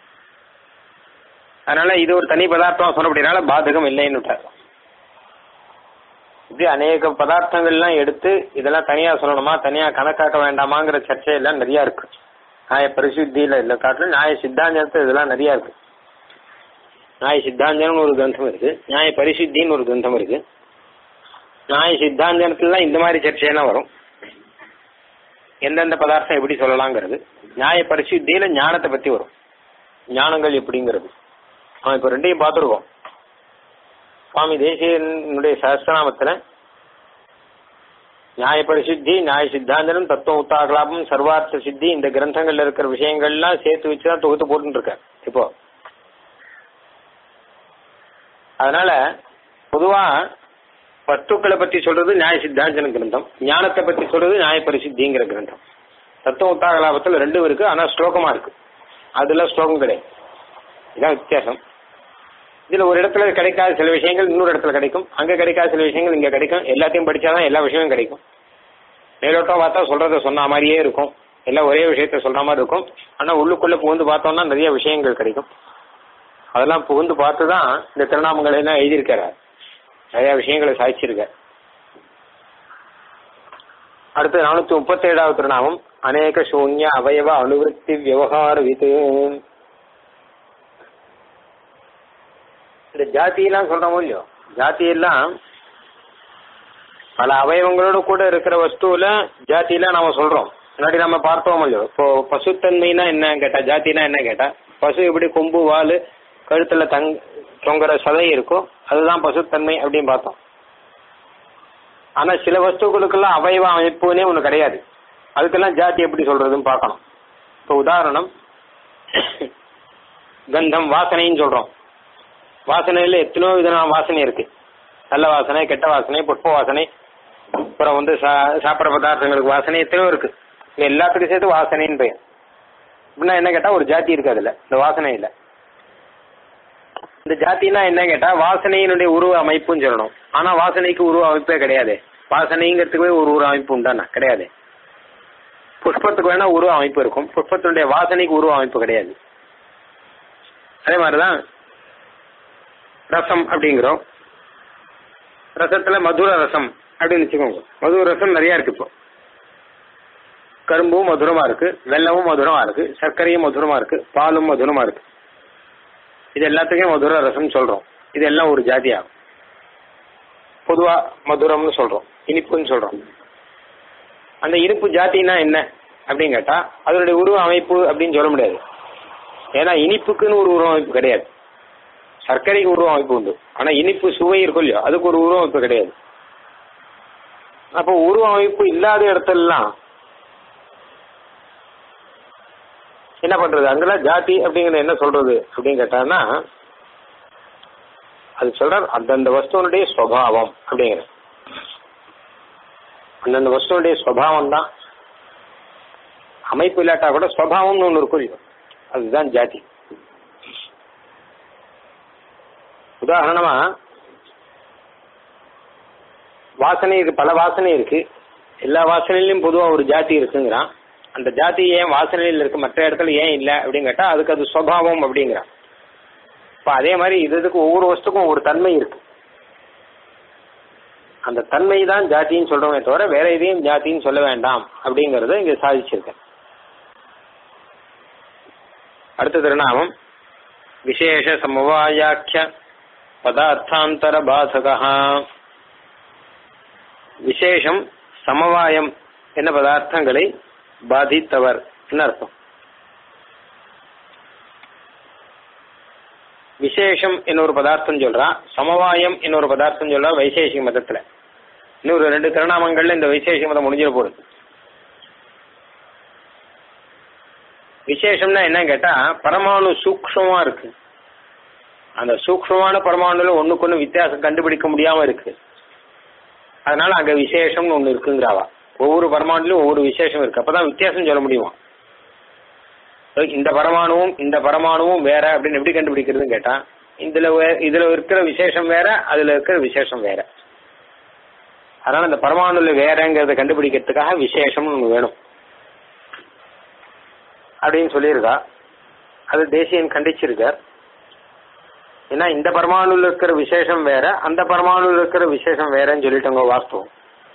அதனால இது ஒரு தனி பதார்த்தம் சொல்லப்படினால பாதகம் இல்லைன்னு விட்டார் இப்படி அநேக பதார்த்தங்கள்லாம் எடுத்து இதெல்லாம் தனியா சொல்லணுமா தனியா கணக்காக்க வேண்டாமாங்கிற சர்ச்சை எல்லாம் நிறைய இருக்கு நியாய பரிசுத்தியில இல்ல காட்டிலும் நியாய சித்தாந்தத்து இதெல்லாம் நிறைய இருக்கு நியாய சித்தாந்தம்னு ஒரு கிரந்தம் இருக்கு நியாய பரிசுத்தின்னு ஒரு கிரந்தம் இருக்கு நியாய சித்தாந்தத்துலாம் இந்த மாதிரி சர்ச்சையெல்லாம் வரும் எந்தெந்த பதார்த்தம் எப்படி சொல்லலாங்கிறது நியாய பரிசுத்தியில ஞானத்தை பத்தி வரும் ஞானங்கள் எப்படிங்கிறது அவன் இப்ப ரெண்டையும் பார்த்துருக்கோம் சுவாமி தேசியனுடைய சஹஸ்ரநாமத்துல நியாய பரிசுத்தி நியாய சித்தாந்தனம் தத்துவ உத்தாகலாபம் சர்வார்த்த சித்தி இந்த கிரந்தங்கள்ல இருக்கிற விஷயங்கள்லாம் சேர்த்து வச்சுதான் தொகுத்து போட்டுட்டு இருக்கார் இப்போ அதனால பொதுவா வஸ்துக்களை பத்தி சொல்றது நியாய சித்தாந்தன கிரந்தம் ஞானத்தை பத்தி சொல்றது நியாய பரிசுத்திங்கிற கிரந்தம் தத்துவ உத்தாகலாபத்துல ரெண்டும் இருக்கு ஆனா ஸ்லோகமா இருக்கு அதுல ஸ்லோகம் கிடையாது இதான் வித்தியாசம் இதுல ஒரு இடத்துல கிடைக்காத சில விஷயங்கள் இன்னொரு இடத்துல கிடைக்கும் அங்க கிடைக்காத சில விஷயங்கள் இங்க கிடைக்கும் எல்லாத்தையும் படிச்சாதான் எல்லா விஷயமும் கிடைக்கும் மேலோட்டம் பார்த்தா சொல்றத சொன்ன மாதிரியே இருக்கும் எல்லாம் ஒரே விஷயத்த சொல்ற மாதிரி இருக்கும் ஆனா உள்ளுக்குள்ள புகுந்து பார்த்தோம்னா நிறைய விஷயங்கள் கிடைக்கும் அதெல்லாம் புகுந்து பார்த்து தான் இந்த திருநாமங்களை எல்லாம் எழுதியிருக்காரு நிறைய விஷயங்களை சாதிச்சிருக்கார் அடுத்து நானூத்தி முப்பத்தி ஏழாவது திருநாமம் அநேக சூன்ய அவயவ அனுவருத்தி விவகார விது இந்த ஜாதியெல்லாம் சொல்றோமோ இல்லையோ ஜாதியெல்லாம் பல அவயவங்களோட கூட இருக்கிற வஸ்துவில ஜாதியெல்லாம் நாம சொல்றோம் முன்னாடி நம்ம பார்த்தோம் இல்லையோ இப்போ பசுத்தன்மைனா என்ன கேட்டா ஜாதினா என்ன கேட்டா பசு எப்படி கொம்பு வால் கழுத்துல தங் தொங்குற சதை இருக்கோ அதுதான் பசுத்தன்மை அப்படின்னு பார்த்தோம் ஆனா சில வஸ்துக்களுக்கெல்லாம் அவயவ அமைப்புனே ஒண்ணு கிடையாது அதுக்கெல்லாம் ஜாதி எப்படி சொல்றதுன்னு பார்க்கணும் இப்போ உதாரணம் கந்தம் வாசனைன்னு சொல்றோம் வாசனையில எத்தனையோ விதமான வாசனை இருக்கு நல்ல வாசனை கெட்ட வாசனை புஷ்ப வாசனை அப்புறம் வந்து சா- சாப்பிட்ற பதார்த்தங்களுக்கு வாசனை எத்தனையோ இருக்கு இது எல்லாத்துக்கும் சேர்த்து வாசனைன்னு பெயர் அப்படின்னா என்ன கேட்டா ஒரு ஜாதி இருக்கு அதுல இந்த வாசனையில இந்த ஜாத்தினா என்ன கேட்டா வாசனையினுடைய உருவ அமைப்புன்னு சொல்லணும் ஆனா வாசனைக்கு உருவ அமைப்பே கிடையாது வாசனைங்கிறதுக்கு ஒரு உருவ அமைப்பு உண்டானா கிடையாது புஷ்பத்துக்கு வேணா உருவ அமைப்பு இருக்கும் புஷ்பத்தினுடைய வாசனைக்கு உருவ அமைப்பு கிடையாது அதே மாதிரிதான் ரசம் அப்படிங்கிறோம் ரசத்துல மதுர ரசம் அப்படின்னு வச்சுக்கோங்க மதுர ரசம் நிறைய இருக்கு இப்போ கரும்பும் மதுரமா இருக்கு வெல்லமும் மதுரமா இருக்கு சர்க்கரையும் மதுரமா இருக்கு பாலும் மதுரமா இருக்கு இது எல்லாத்துக்கும் மதுர ரசம் சொல்றோம் இது எல்லாம் ஒரு ஜாதியாகும் பொதுவா மதுரம்னு சொல்றோம் இனிப்புன்னு சொல்றோம் அந்த இனிப்பு ஜாதினா என்ன அப்படின்னு கேட்டா அதனுடைய உருவ அமைப்பு அப்படின்னு சொல்ல முடியாது ஏன்னா இனிப்புக்குன்னு ஒரு உருவ அமைப்பு கிடையாது சர்க்கரைக்கு உருவ அமைப்பு உண்டு ஆனா இனிப்பு சுவை இருக்கும் இல்லையோ அதுக்கு ஒரு உருவ அமைப்பு கிடையாது அப்போ உருவ அமைப்பு இல்லாத இடத்துலலாம் என்ன பண்றது அங்கெல்லாம் ஜாதி அப்படிங்கறது என்ன சொல்றது அப்படின்னு கேட்டான்னா அது சொல்றார் அந்தந்த வஸ்துவனுடைய ஸ்வபாவம் அப்படிங்கிற அந்தந்த வஸ்துவனுடைய ஸ்வபாவம் தான் அமைப்பு இல்லாட்டா கூட ஸ்வபாவம்னு ஒன்று இருக்கும் இல்லையோ அதுதான் ஜாதி உதாரணமா வாசனை இருக்கு பல வாசனை இருக்கு எல்லா வாசனையிலும் பொதுவா ஒரு ஜாதி இருக்குங்கிறான் அந்த ஜாதி ஏன் வாசனையில் இருக்கு மற்ற இடத்துல ஏன் இல்லை அப்படின்னு கேட்டா அதுக்கு அது சுவாவம் அப்படிங்கிறான் இப்ப அதே மாதிரி இது இதுக்கு ஒவ்வொரு வஸ்துக்கும் ஒரு தன்மை இருக்கு அந்த தன்மை தான் ஜாதின்னு சொல்றோமே தவிர வேற எதையும் ஜாதின்னு சொல்ல வேண்டாம் அப்படிங்கறத இங்க சாதிச்சிருக்கேன் அடுத்த திருநாமம் விசேஷ சமவாயாக்கிய பதார்த்தாந்தர பாதகா விசேஷம் சமவாயம் என்ன பதார்த்தங்களை பாதித்தவர் என்ன அர்த்தம் விசேஷம் இன்னொரு பதார்த்தம் சொல்றா சமவாயம் இன்னொரு பதார்த்தம் சொல்றா வைசேஷிக மதத்துல இன்னொரு ரெண்டு திருநாமங்கள்ல இந்த வைசேஷிக மதம் முடிஞ்சிட போகுது விசேஷம்னா என்ன கேட்டா பரமாணு சூக்ஷமா இருக்கு அந்த சூக்ஷமான பரமாணுல ஒண்ணுக்கு ஒண்ணு வித்தியாசம் கண்டுபிடிக்க முடியாம இருக்கு அதனால அங்க விசேஷம்னு ஒண்ணு இருக்குங்கிறாவா ஒவ்வொரு பரமாணுலயும் ஒவ்வொரு விசேஷம் இருக்கு அப்பதான் வித்தியாசம் சொல்ல முடியுமா இந்த பரமாணுவும் இந்த பரமாணுவும் வேற அப்படின்னு எப்படி கண்டுபிடிக்கிறதுன்னு கேட்டா இதுல வே- இதுல இருக்கிற விசேஷம் வேற அதுல இருக்கிற விசேஷம் வேற அதனால இந்த பரமாணுல வேறங்கிறத கண்டுபிடிக்கிறதுக்காக விசேஷம்னு ஒண்ணு வேணும் அப்படின்னு சொல்லியிருக்கா அது தேசியன் கண்டிச்சிருக்கார் ஏன்னா இந்த பரமாணுல இருக்கிற விசேஷம் வேற அந்த பரமாணுல இருக்கிற விசேஷம் வேறன்னு சொல்லிட்டோங்க வாஸ்தவம்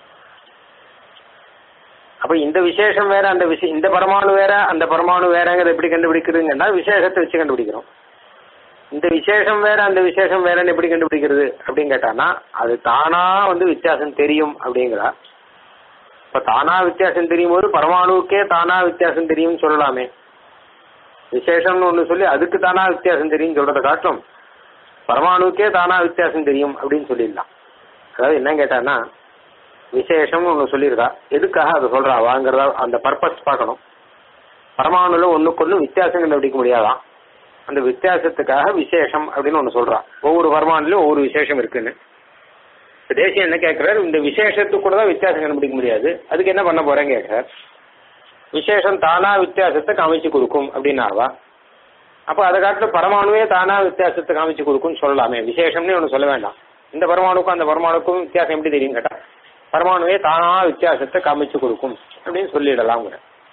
அப்ப இந்த விசேஷம் வேற அந்த விஷயம் இந்த பரமாணு வேற அந்த பரமாணு வேறங்கிறத எப்படி கண்டுபிடிக்கிறதுங்கன்னா விசேஷத்தை வச்சு கண்டுபிடிக்கிறோம் இந்த விசேஷம் வேற அந்த விசேஷம் வேறன்னு எப்படி கண்டுபிடிக்கிறது அப்படின்னு கேட்டானா அது தானா வந்து வித்தியாசம் தெரியும் அப்படிங்கிறா இப்ப தானா வித்தியாசம் தெரியும் போது பரமாணுவுக்கே தானா வித்தியாசம் தெரியும்னு சொல்லலாமே விசேஷம்னு ஒண்ணு சொல்லி அதுக்கு தானா வித்தியாசம் தெரியும் சொல்றதை காட்டும் பரமாணுவுக்கே தானா வித்தியாசம் தெரியும் அப்படின்னு சொல்லிடலாம் அதாவது என்ன கேட்டான்னா விசேஷம்னு ஒண்ணு சொல்லியிருக்கா எதுக்காக அதை சொல்றா வாங்குறதா அந்த பர்பஸ் பார்க்கணும் பரமாணுல ஒண்ணுக்கு ஒண்ணு வித்தியாசம் கண்டுபிடிக்க முடியாதான் அந்த வித்தியாசத்துக்காக விசேஷம் அப்படின்னு ஒண்ணு சொல்றா ஒவ்வொரு பரமாணுலயும் ஒவ்வொரு விசேஷம் இருக்குன்னு இப்ப தேசியம் என்ன கேட்கிறாரு இந்த விசேஷத்துக்கு கூட தான் வித்தியாசம் கண்டுபிடிக்க முடியாது அதுக்கு என்ன பண்ண போறேன்னு கேட்கிறார் விசேஷம் தானா வித்தியாசத்தை காமிச்சு கொடுக்கும் அப்படின்னாவா அப்ப அதை காட்டில பரமாணுவே தானா வித்தியாசத்தை காமிச்சு கொடுக்கும்னு சொல்லலாமே விசேஷம்னு ஒண்ணு சொல்ல வேண்டாம் இந்த பரமாணுக்கும் அந்த பரமாணுக்கும் வித்தியாசம் எப்படி தெரியும் கேட்டா பரமாணுவே தானா வித்தியாசத்தை காமிச்சு கொடுக்கும் அப்படின்னு சொல்லிடலாம்ங்கிற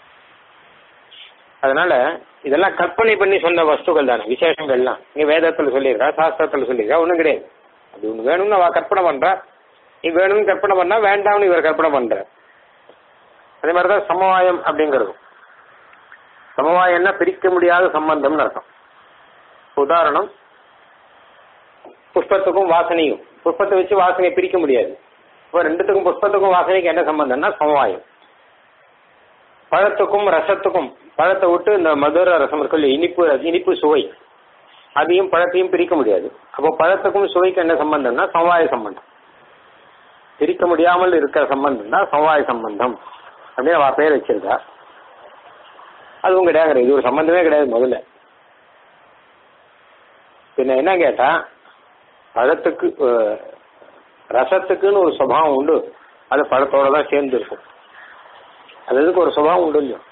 அதனால இதெல்லாம் கற்பனை பண்ணி சொன்ன வஸ்துக்கள் தானே விசேஷங்கள்லாம் இங்க வேதத்துல சொல்லியிருக்கா சாஸ்திரத்துல சொல்லியிருக்கா ஒண்ணும் கிடையாது அது ஒண்ணு வேணும்னு அவ கற்பனை பண்றா நீ வேணும்னு கற்பனை பண்ணா வேண்டாம்னு இவர் கற்பனை பண்ற அதே மாதிரிதான் சமவாயம் அப்படிங்கிறது சமவாயம்னா பிரிக்க முடியாத சம்பந்தம்னு அர்த்தம் உதாரணம் புஷ்பத்துக்கும் வாசனையும் புஷ்பத்தை வச்சு வாசனையை பிரிக்க முடியாது இப்போ ரெண்டுத்துக்கும் புஷ்பத்துக்கும் வாசனைக்கு என்ன சம்பந்தம்னா சமவாயம் பழத்துக்கும் ரசத்துக்கும் பழத்தை விட்டு இந்த மதுர ரசம் இருக்கு இல்லையா, இனிப்பு இனிப்பு சுவை அதையும் பழத்தையும் பிரிக்க முடியாது அப்போ பழத்துக்கும் சுவைக்கு என்ன சம்பந்தம்னா சமவாய சம்பந்தம் பிரிக்க முடியாமல் இருக்கிற சம்பந்தம் தான் சமவாய சம்பந்தம் அப்படின்னு அவ பேர் வச்சிருக்கா அதுவும் கிடையாது இது ஒரு சம்பந்தமே கிடையாது முதல்ல பின்ன என்ன கேட்டா பழத்துக்கு அஹ், ரசத்துக்குன்னு ஒரு சுபாவம் உண்டு அது பழத்தோட தான் சேர்ந்து இருக்கும் அது அதுக்கு ஒரு சுபாவம் உண்டு இல்லையோ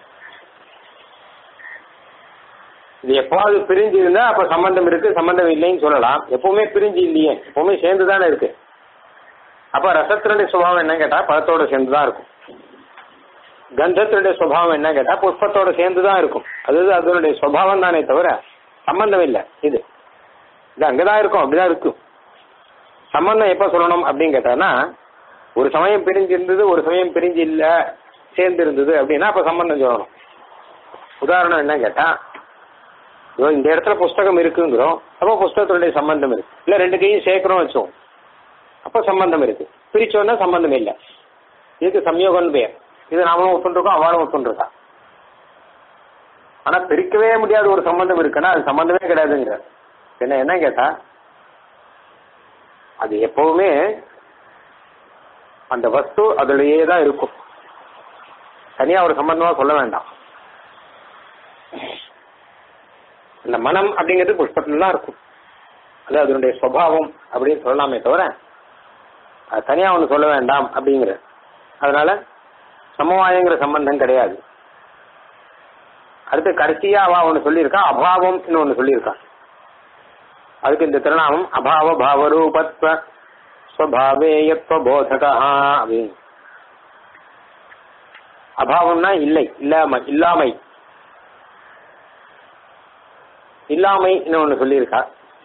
இது எப்பாவது பிரிஞ்சு இருந்தா அப்ப சம்பந்தம் இருக்கு சம்பந்தம் இல்லைன்னு சொல்லலாம் எப்பவுமே பிரிஞ்சு இல்லையே எப்பவுமே சேர்ந்து தானே இருக்கு அப்ப ரசத்தினுடைய சுபாவம் என்ன கேட்டா பழத்தோட சேர்ந்து தான் இருக்கும் கந்தத்தினுடைய சுபாவம் என்ன கேட்டா புஷ்பத்தோட சேர்ந்து தான் இருக்கும் அது அதனுடைய சுபாவம் தானே தவிர சம்பந்தம் இல்லை இது இது அங்கதான் இருக்கும் அப்படிதான் இருக்கும் சம்பந்தம் எப்ப சொல்லணும் அப்படின்னு கேட்டானா ஒரு சமயம் பிரிஞ்சு இருந்தது ஒரு சமயம் பிரிஞ்சு இல்ல சேர்ந்து இருந்தது அப்படின்னா அப்ப சம்பந்தம் சொல்லணும் உதாரணம் என்ன கேட்டா இதோ இந்த இடத்துல புஸ்தகம் இருக்குங்கிறோம் அப்போ புஸ்தகத்தினுடைய சம்பந்தம் இருக்கு இல்ல ரெண்டு கையும் சேர்க்கிறோம் வச்சோம் அப்போ சம்பந்தம் இருக்கு பிரிச்சோன்னா சம்பந்தம் இல்லை இதுக்கு சம்யோகம் பேர் இது நாமளும் ஒத்துருக்கோம் அவளும் ஒத்துருக்கா ஆனா பிரிக்கவே முடியாத ஒரு சம்பந்தம் இருக்குன்னா அது சம்பந்தமே கிடையாதுங்கிற என்ன என்ன கேட்டா அது எப்பவுமே அந்த வஸ்து அதுலயே தான் இருக்கும் தனியா ஒரு சம்பந்தமா சொல்ல வேண்டாம் இந்த மனம் அப்படிங்கிறது புஷ்பத்துல தான் இருக்கும் அது அதனுடைய சுவாவம் அப்படின்னு சொல்லலாமே தவிர அது தனியா ஒன்று சொல்ல வேண்டாம் அப்படிங்கிற அதனால சமவாயங்கிற சம்பந்தம் கிடையாது அடுத்து கடைசியா அவ ஒன்று சொல்லியிருக்கா அபாவம் ஒன்று சொல்லியிருக்கா அதுக்கு இந்த திருநாமம் அபாவ பாவரூபத்வ ஸ்வபாவேயத்வ போதகா அப்படின்னு அபாவம்னா இல்லை இல்லாம இல்லாமை இல்லாமை ஒன்று சொல்லியிருக்கா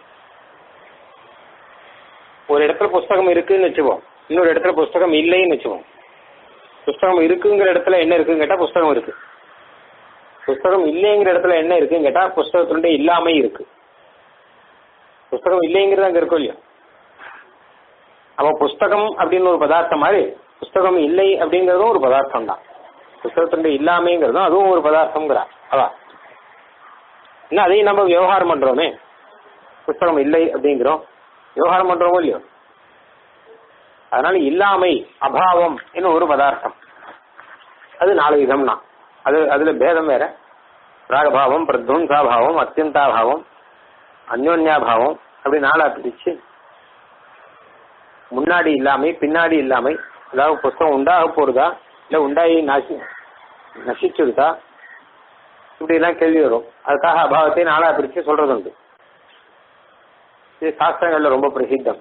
ஒரு இடத்துல புஸ்தகம் இருக்குன்னு வச்சுப்போம் இன்னொரு இடத்துல புஸ்தகம் இல்லைன்னு வச்சுப்போம் புஸ்தகம் இருக்குங்கிற இடத்துல என்ன இருக்குன்னு கேட்டா புஸ்தகம் இருக்கு புஸ்தகம் இல்லைங்கிற இடத்துல என்ன இருக்குன்னு கேட்டா புஸ்தகத்தினுடைய இல்லாமை இருக்கு புஸ்தகம் இல்லைங்கிறது அங்க இருக்கும் இல்லையா அப்ப புஸ்தகம் அப்படின்னு ஒரு பதார்த்தம் மாதிரி புஸ்தகம் இல்லை அப்படிங்கறதும் ஒரு பதார்த்தம் தான் புஸ்தகத்தினுடைய இல்லாமைங்கிறதும் அதுவும் ஒரு பதார்த்தம்ங்கிறா அவா இன்னும் அதையும் நம்ம விவகாரம் பண்றோமே புஸ்தகம் இல்லை அப்படிங்கிறோம் விவகாரம் பண்றோமோ இல்லையோ அதனால இல்லாமை அபாவம் இன்னும் ஒரு பதார்த்தம் அது நாலு விதம்னா அது அதுல பேதம் வேற ராகபாவம் பிரத்வம்சாபாவம் அத்தியந்தாபாவம் அந்யோன்யாபாவம் அப்படி நாளா பிரிச்சு முன்னாடி இல்லாமை பின்னாடி இல்லாமை அதாவது புஸ்தகம் உண்டாக போறதா இல்ல உண்டாகி நசி நசிச்சுடுதா இப்படி எல்லாம் கேள்வி வரும் அதுக்காக அபாவத்தை நாளா பிரிச்சு சொல்றது உண்டு இது சாஸ்திரங்கள்ல ரொம்ப பிரசித்தம்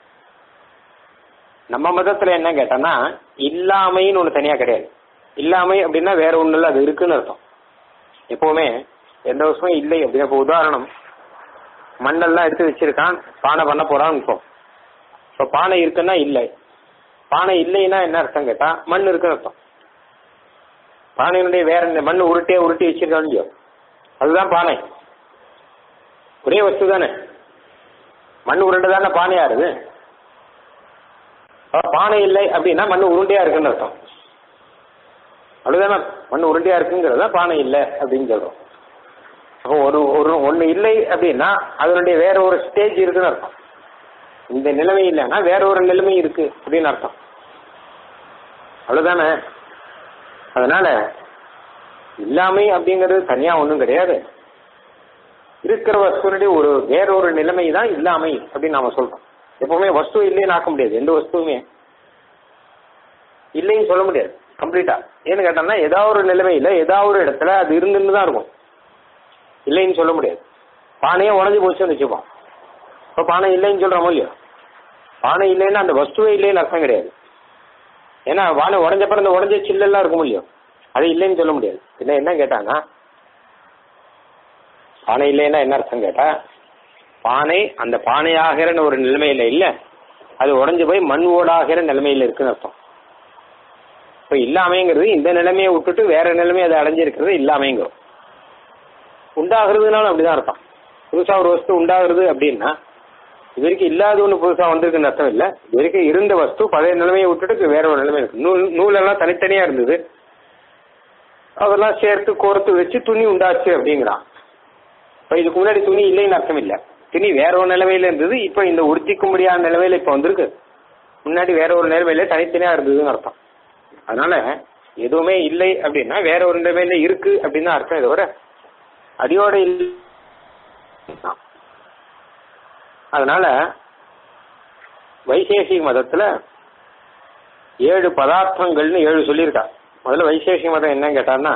நம்ம மதத்துல என்ன கேட்டோம்னா இல்லாமைன்னு ஒண்ணு தனியா கிடையாது இல்லாமை அப்படின்னா வேற ஒண்ணு இல்ல அது இருக்குன்னு அர்த்தம் எப்பவுமே எந்த வருஷமும் இல்லை அப்படின்னா இப்போ உதாரணம் மண்ணெல்லாம் எடுத்து வச்சிருக்கான் பானை பண்ண போறான்னு இப்போ இப்போ பானை இருக்குன்னா இல்லை பானை இல்லைன்னா என்ன அர்த்தம் கேட்டா மண் இருக்குன்னு அர்த்தம் பானையினுடைய வேற என்ன மண் உருட்டியே உருட்டி வச்சிருக்கான் இல்லையோ அதுதான் பானை ஒரே வஸ்து தானே மண் உருண்டை தானே பானையாருது அப்ப பானை இல்லை அப்படின்னா மண் உருண்டையா இருக்குன்னு அர்த்தம் அவ்வளவுதானே மண் உருண்டையா இருக்குங்கிறத பானை இல்லை அப்படின்னு சொல்றோம் அப்போ ஒரு ஒரு ஒண்ணு இல்லை அப்படின்னா அதனுடைய வேற ஒரு ஸ்டேஜ் இருக்குன்னு அர்த்தம் இந்த நிலைமை இல்லைன்னா வேற ஒரு நிலைமை இருக்கு அப்படின்னு அர்த்தம் அவ்வளவுதானே அதனால இல்லாமை அப்படிங்கிறது தனியா ஒண்ணும் கிடையாது இருக்கிற வஸ்துனுடைய ஒரு வேற ஒரு நிலைமை தான் இல்லாமை அப்படின்னு நாம சொல்றோம் எப்பவுமே வஸ்து இல்லைன்னு ஆக்க முடியாது எந்த வஸ்துவுமே இல்லைன்னு சொல்ல முடியாது கம்ப்ளீட்டா ஏன்னு கேட்டோம்னா ஏதாவது ஒரு நிலைமையில ஏதாவது ஒரு இடத்துல அது இருந்துன்னு தான் இருக்கும் இல்லைன்னு சொல்ல முடியாது பானையே உடஞ்சி போச்சுன்னு வச்சுப்போம் இப்போ பானை இல்லைன்னு சொல்றோமோ இல்லையோ பானை இல்லைன்னா அந்த வஸ்துவே இல்லைன்னு அர்த்தம் கிடையாது ஏன்னா பானை உடஞ்ச பிறகு அந்த உடஞ்ச சில்லெல்லாம் இருக்கும் இல்லையோ அது இல்லைன்னு சொல்ல முடியாது என்ன என்ன கேட்டாங்கன்னா பானை இல்லைன்னா என்ன அர்த்தம் கேட்டா பானை அந்த பானையாகிற ஒரு நிலைமையில இல்ல அது உடஞ்சு போய் மண் ஓடாகிற நிலைமையில இருக்குன்னு அர்த்தம் இப்ப இல்லாமைங்கிறது இந்த நிலைமையை விட்டுட்டு வேற நிலைமை அதை அடைஞ்சிருக்கிறது இல்லாமைங்கிறோம் உண்டாகிறதுனால அப்படிதான் அர்த்தம் புதுசா ஒரு வஸ்து உண்டாகிறது அப்படின்னா இது வரைக்கும் இல்லாத ஒன்று புதுசா வந்திருக்குன்னு அர்த்தம் இல்லை இது வரைக்கும் இருந்த வஸ்து பழைய நிலைமையை விட்டுட்டு வேற ஒரு நிலைமை இருக்கு நூல் நூலெல்லாம் தனித்தனியா இருந்தது அதெல்லாம் சேர்த்து கோர்த்து வச்சு துணி உண்டாச்சு அப்படிங்கிறான் இப்ப இதுக்கு முன்னாடி துணி இல்லைன்னு அர்த்தம் இல்லை துணி வேற ஒரு நிலைமையில இருந்தது இப்ப இந்த உறுதிக்க முடியாத நிலைமையில இப்ப வந்திருக்கு முன்னாடி வேற ஒரு நிலைமையில தனித்தனியா இருந்ததுன்னு அர்த்தம் அதனால எதுவுமே இல்லை அப்படின்னா வேற ஒரு நிலைமையில இருக்கு அப்படின்னு தான் அர்த்தம் இதை விட அடியோட இல்லை அதனால வைசேஷிக மதத்துல ஏழு பதார்த்தங்கள்னு ஏழு சொல்லியிருக்கா முதல்ல வைசேஷிக மதம் என்னன்னு கேட்டான்னா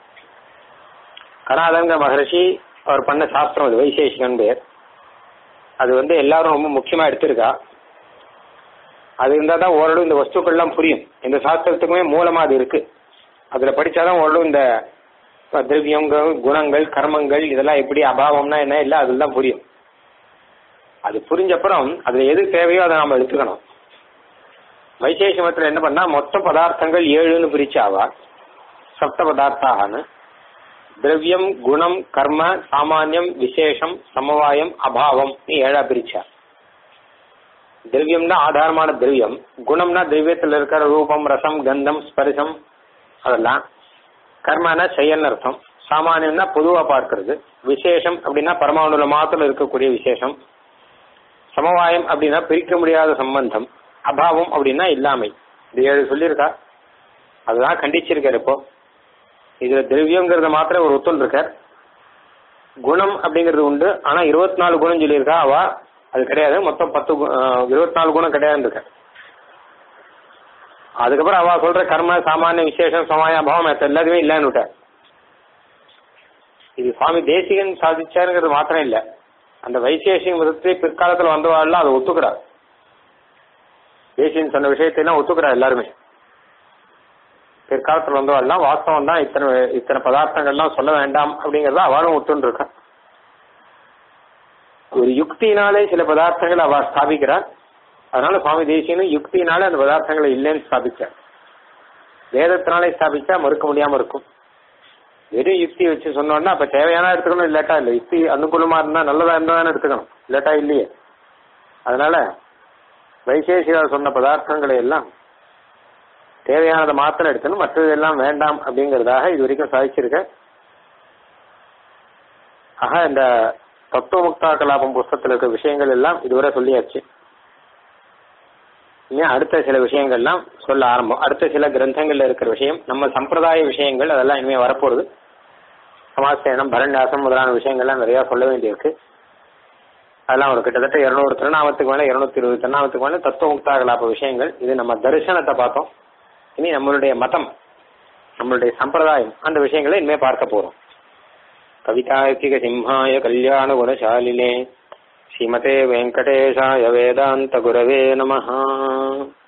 கனாதங்க மகர்ஷி அவர் பண்ண சாஸ்திரம் அது வைசேஷிகன் பேர் அது வந்து எல்லாரும் ரொம்ப முக்கியமா எடுத்திருக்கா அது இருந்தால் தான் ஓரளவு இந்த வஸ்துக்கள்லாம் புரியும் இந்த சாஸ்திரத்துக்குமே மூலமா அது இருக்கு அதுல படிச்சாதான் ஓரளவு இந்த திரவியங்கள் குணங்கள் கர்மங்கள் இதெல்லாம் எப்படி அபாவம்னா என்ன இல்லை அதெல்லாம் புரியும் அது புரிஞ்சப்புறம் அதுல எது தேவையோ அதை நாம எடுத்துக்கணும் வைசேஷ மதத்துல என்ன பண்ணா மொத்த பதார்த்தங்கள் ஏழுன்னு பிரிச்சாவா சப்த பதார்த்தாகனு திரவியம் குணம் கர்ம சாமானியம் விசேஷம் சமவாயம் அபாவம் ஏழா பிரிச்சா திரவியம்னா ஆதாரமான திரவியம் குணம்னா திரவியத்தில் இருக்கிற ரூபம் ரசம் கந்தம் ஸ்பரிசம் அதெல்லாம் கர்மனா செயல்னு அர்த்தம் சாமானியம்னா பொதுவா பார்க்கிறது விசேஷம் அப்படின்னா பரமாணுல மாத்திரம் இருக்கக்கூடிய விசேஷம் சமவாயம் அப்படின்னா பிரிக்க முடியாத சம்பந்தம் அபாவம் அப்படின்னா இல்லாமை இது ஏழு சொல்லியிருக்கா அதுதான் கண்டிச்சிருக்காரு இப்போ இதுல திரவியங்கிறத மாத்திரம் ஒரு ஒத்துள் இருக்கார் குணம் அப்படிங்கிறது உண்டு ஆனா இருபத்தி நாலு குணம் சொல்லியிருக்கா அவ அது கிடையாது மொத்தம் பத்து இருபத்தி நாலு குணம் கிடையாதுன்னு இருக்க அதுக்கப்புறம் அவ சொல்ற கர்ம சாமானிய விசேஷம் சமாய அபாவம் மற்ற எல்லாத்தையுமே இல்லைன்னு விட்டார் இது சுவாமி தேசிகன் சாதிச்சாருங்கிறது மாத்திரம் இல்ல அந்த வைசேஷிக மதத்தை பிற்காலத்தில் வந்தவாள்லாம் அதை ஒத்துக்கிறார் தேசியன் சொன்ன விஷயத்தையெல்லாம் ஒத்துக்கிறார் எல்லாருமே பிற்காலத்தில் வந்தவாள்லாம் வாஸ்தவம் தான் இத்தனை இத்தனை பதார்த்தங்கள்லாம் சொல்ல வேண்டாம் அப்படிங்கறத அவளும் ஒத்துன்னு இருக்கா ஒரு யுக்தினாலே சில பதார்த்தங்கள் அவ ஸ்தாபிக்கிறார் அதனால சுவாமி தேசியனும் யுக்தினாலே அந்த பதார்த்தங்களை இல்லைன்னு ஸ்தாபிச்சார் வேதத்தினாலே ஸ்தாபிச்சா மறுக்க முடியாம இருக்கும் வெறும் யுக்தி வச்சு சொன்னோம்னா அப்ப தேவையான எடுத்துக்கணும் இல்லாட்டா இல்லை யுக்தி அனுகூலமா இருந்தா நல்லதா இருந்தா தானே எடுத்துக்கணும் இல்லாட்டா இல்லையே அதனால வைசேஷிகர் சொன்ன பதார்த்தங்களை எல்லாம் தேவையானதை மாத்திரம் எடுக்கணும் மற்றது எல்லாம் வேண்டாம் அப்படிங்கறதாக இது வரைக்கும் சாதிச்சிருக்க ஆக இந்த தத்துவமுக்தா கலாபம் புஸ்தகத்தில் இருக்க விஷயங்கள் எல்லாம் இதுவரை சொல்லியாச்சு இனி அடுத்த சில விஷயங்கள்லாம் சொல்ல ஆரம்பம் அடுத்த சில கிரந்தங்கள்ல இருக்கிற விஷயம் நம்ம சம்பிரதாய விஷயங்கள் அதெல்லாம் இனிமே வரப்போறது சமாசேனம் பரண்யாசம் முதலான விஷயங்கள்லாம் நிறைய சொல்ல வேண்டியிருக்கு அதெல்லாம் ஒரு கிட்டத்தட்ட இருநூறு திருநாமத்துக்கு மேல இருநூத்தி இருபது திருநாமத்துக்கு மேல தத்துவ முக்தாகலாப விஷயங்கள் இது நம்ம தரிசனத்தை பார்த்தோம் இனி நம்மளுடைய மதம் நம்மளுடைய சம்பிரதாயம் அந்த விஷயங்களை இனிமே பார்க்க போறோம் கவிதார்க்கிக சிம்ஹாய கல்யாண குணசாலினே ஸ்ரீமதே வெங்கடேஷாய வேதாந்த குரவே நமஹா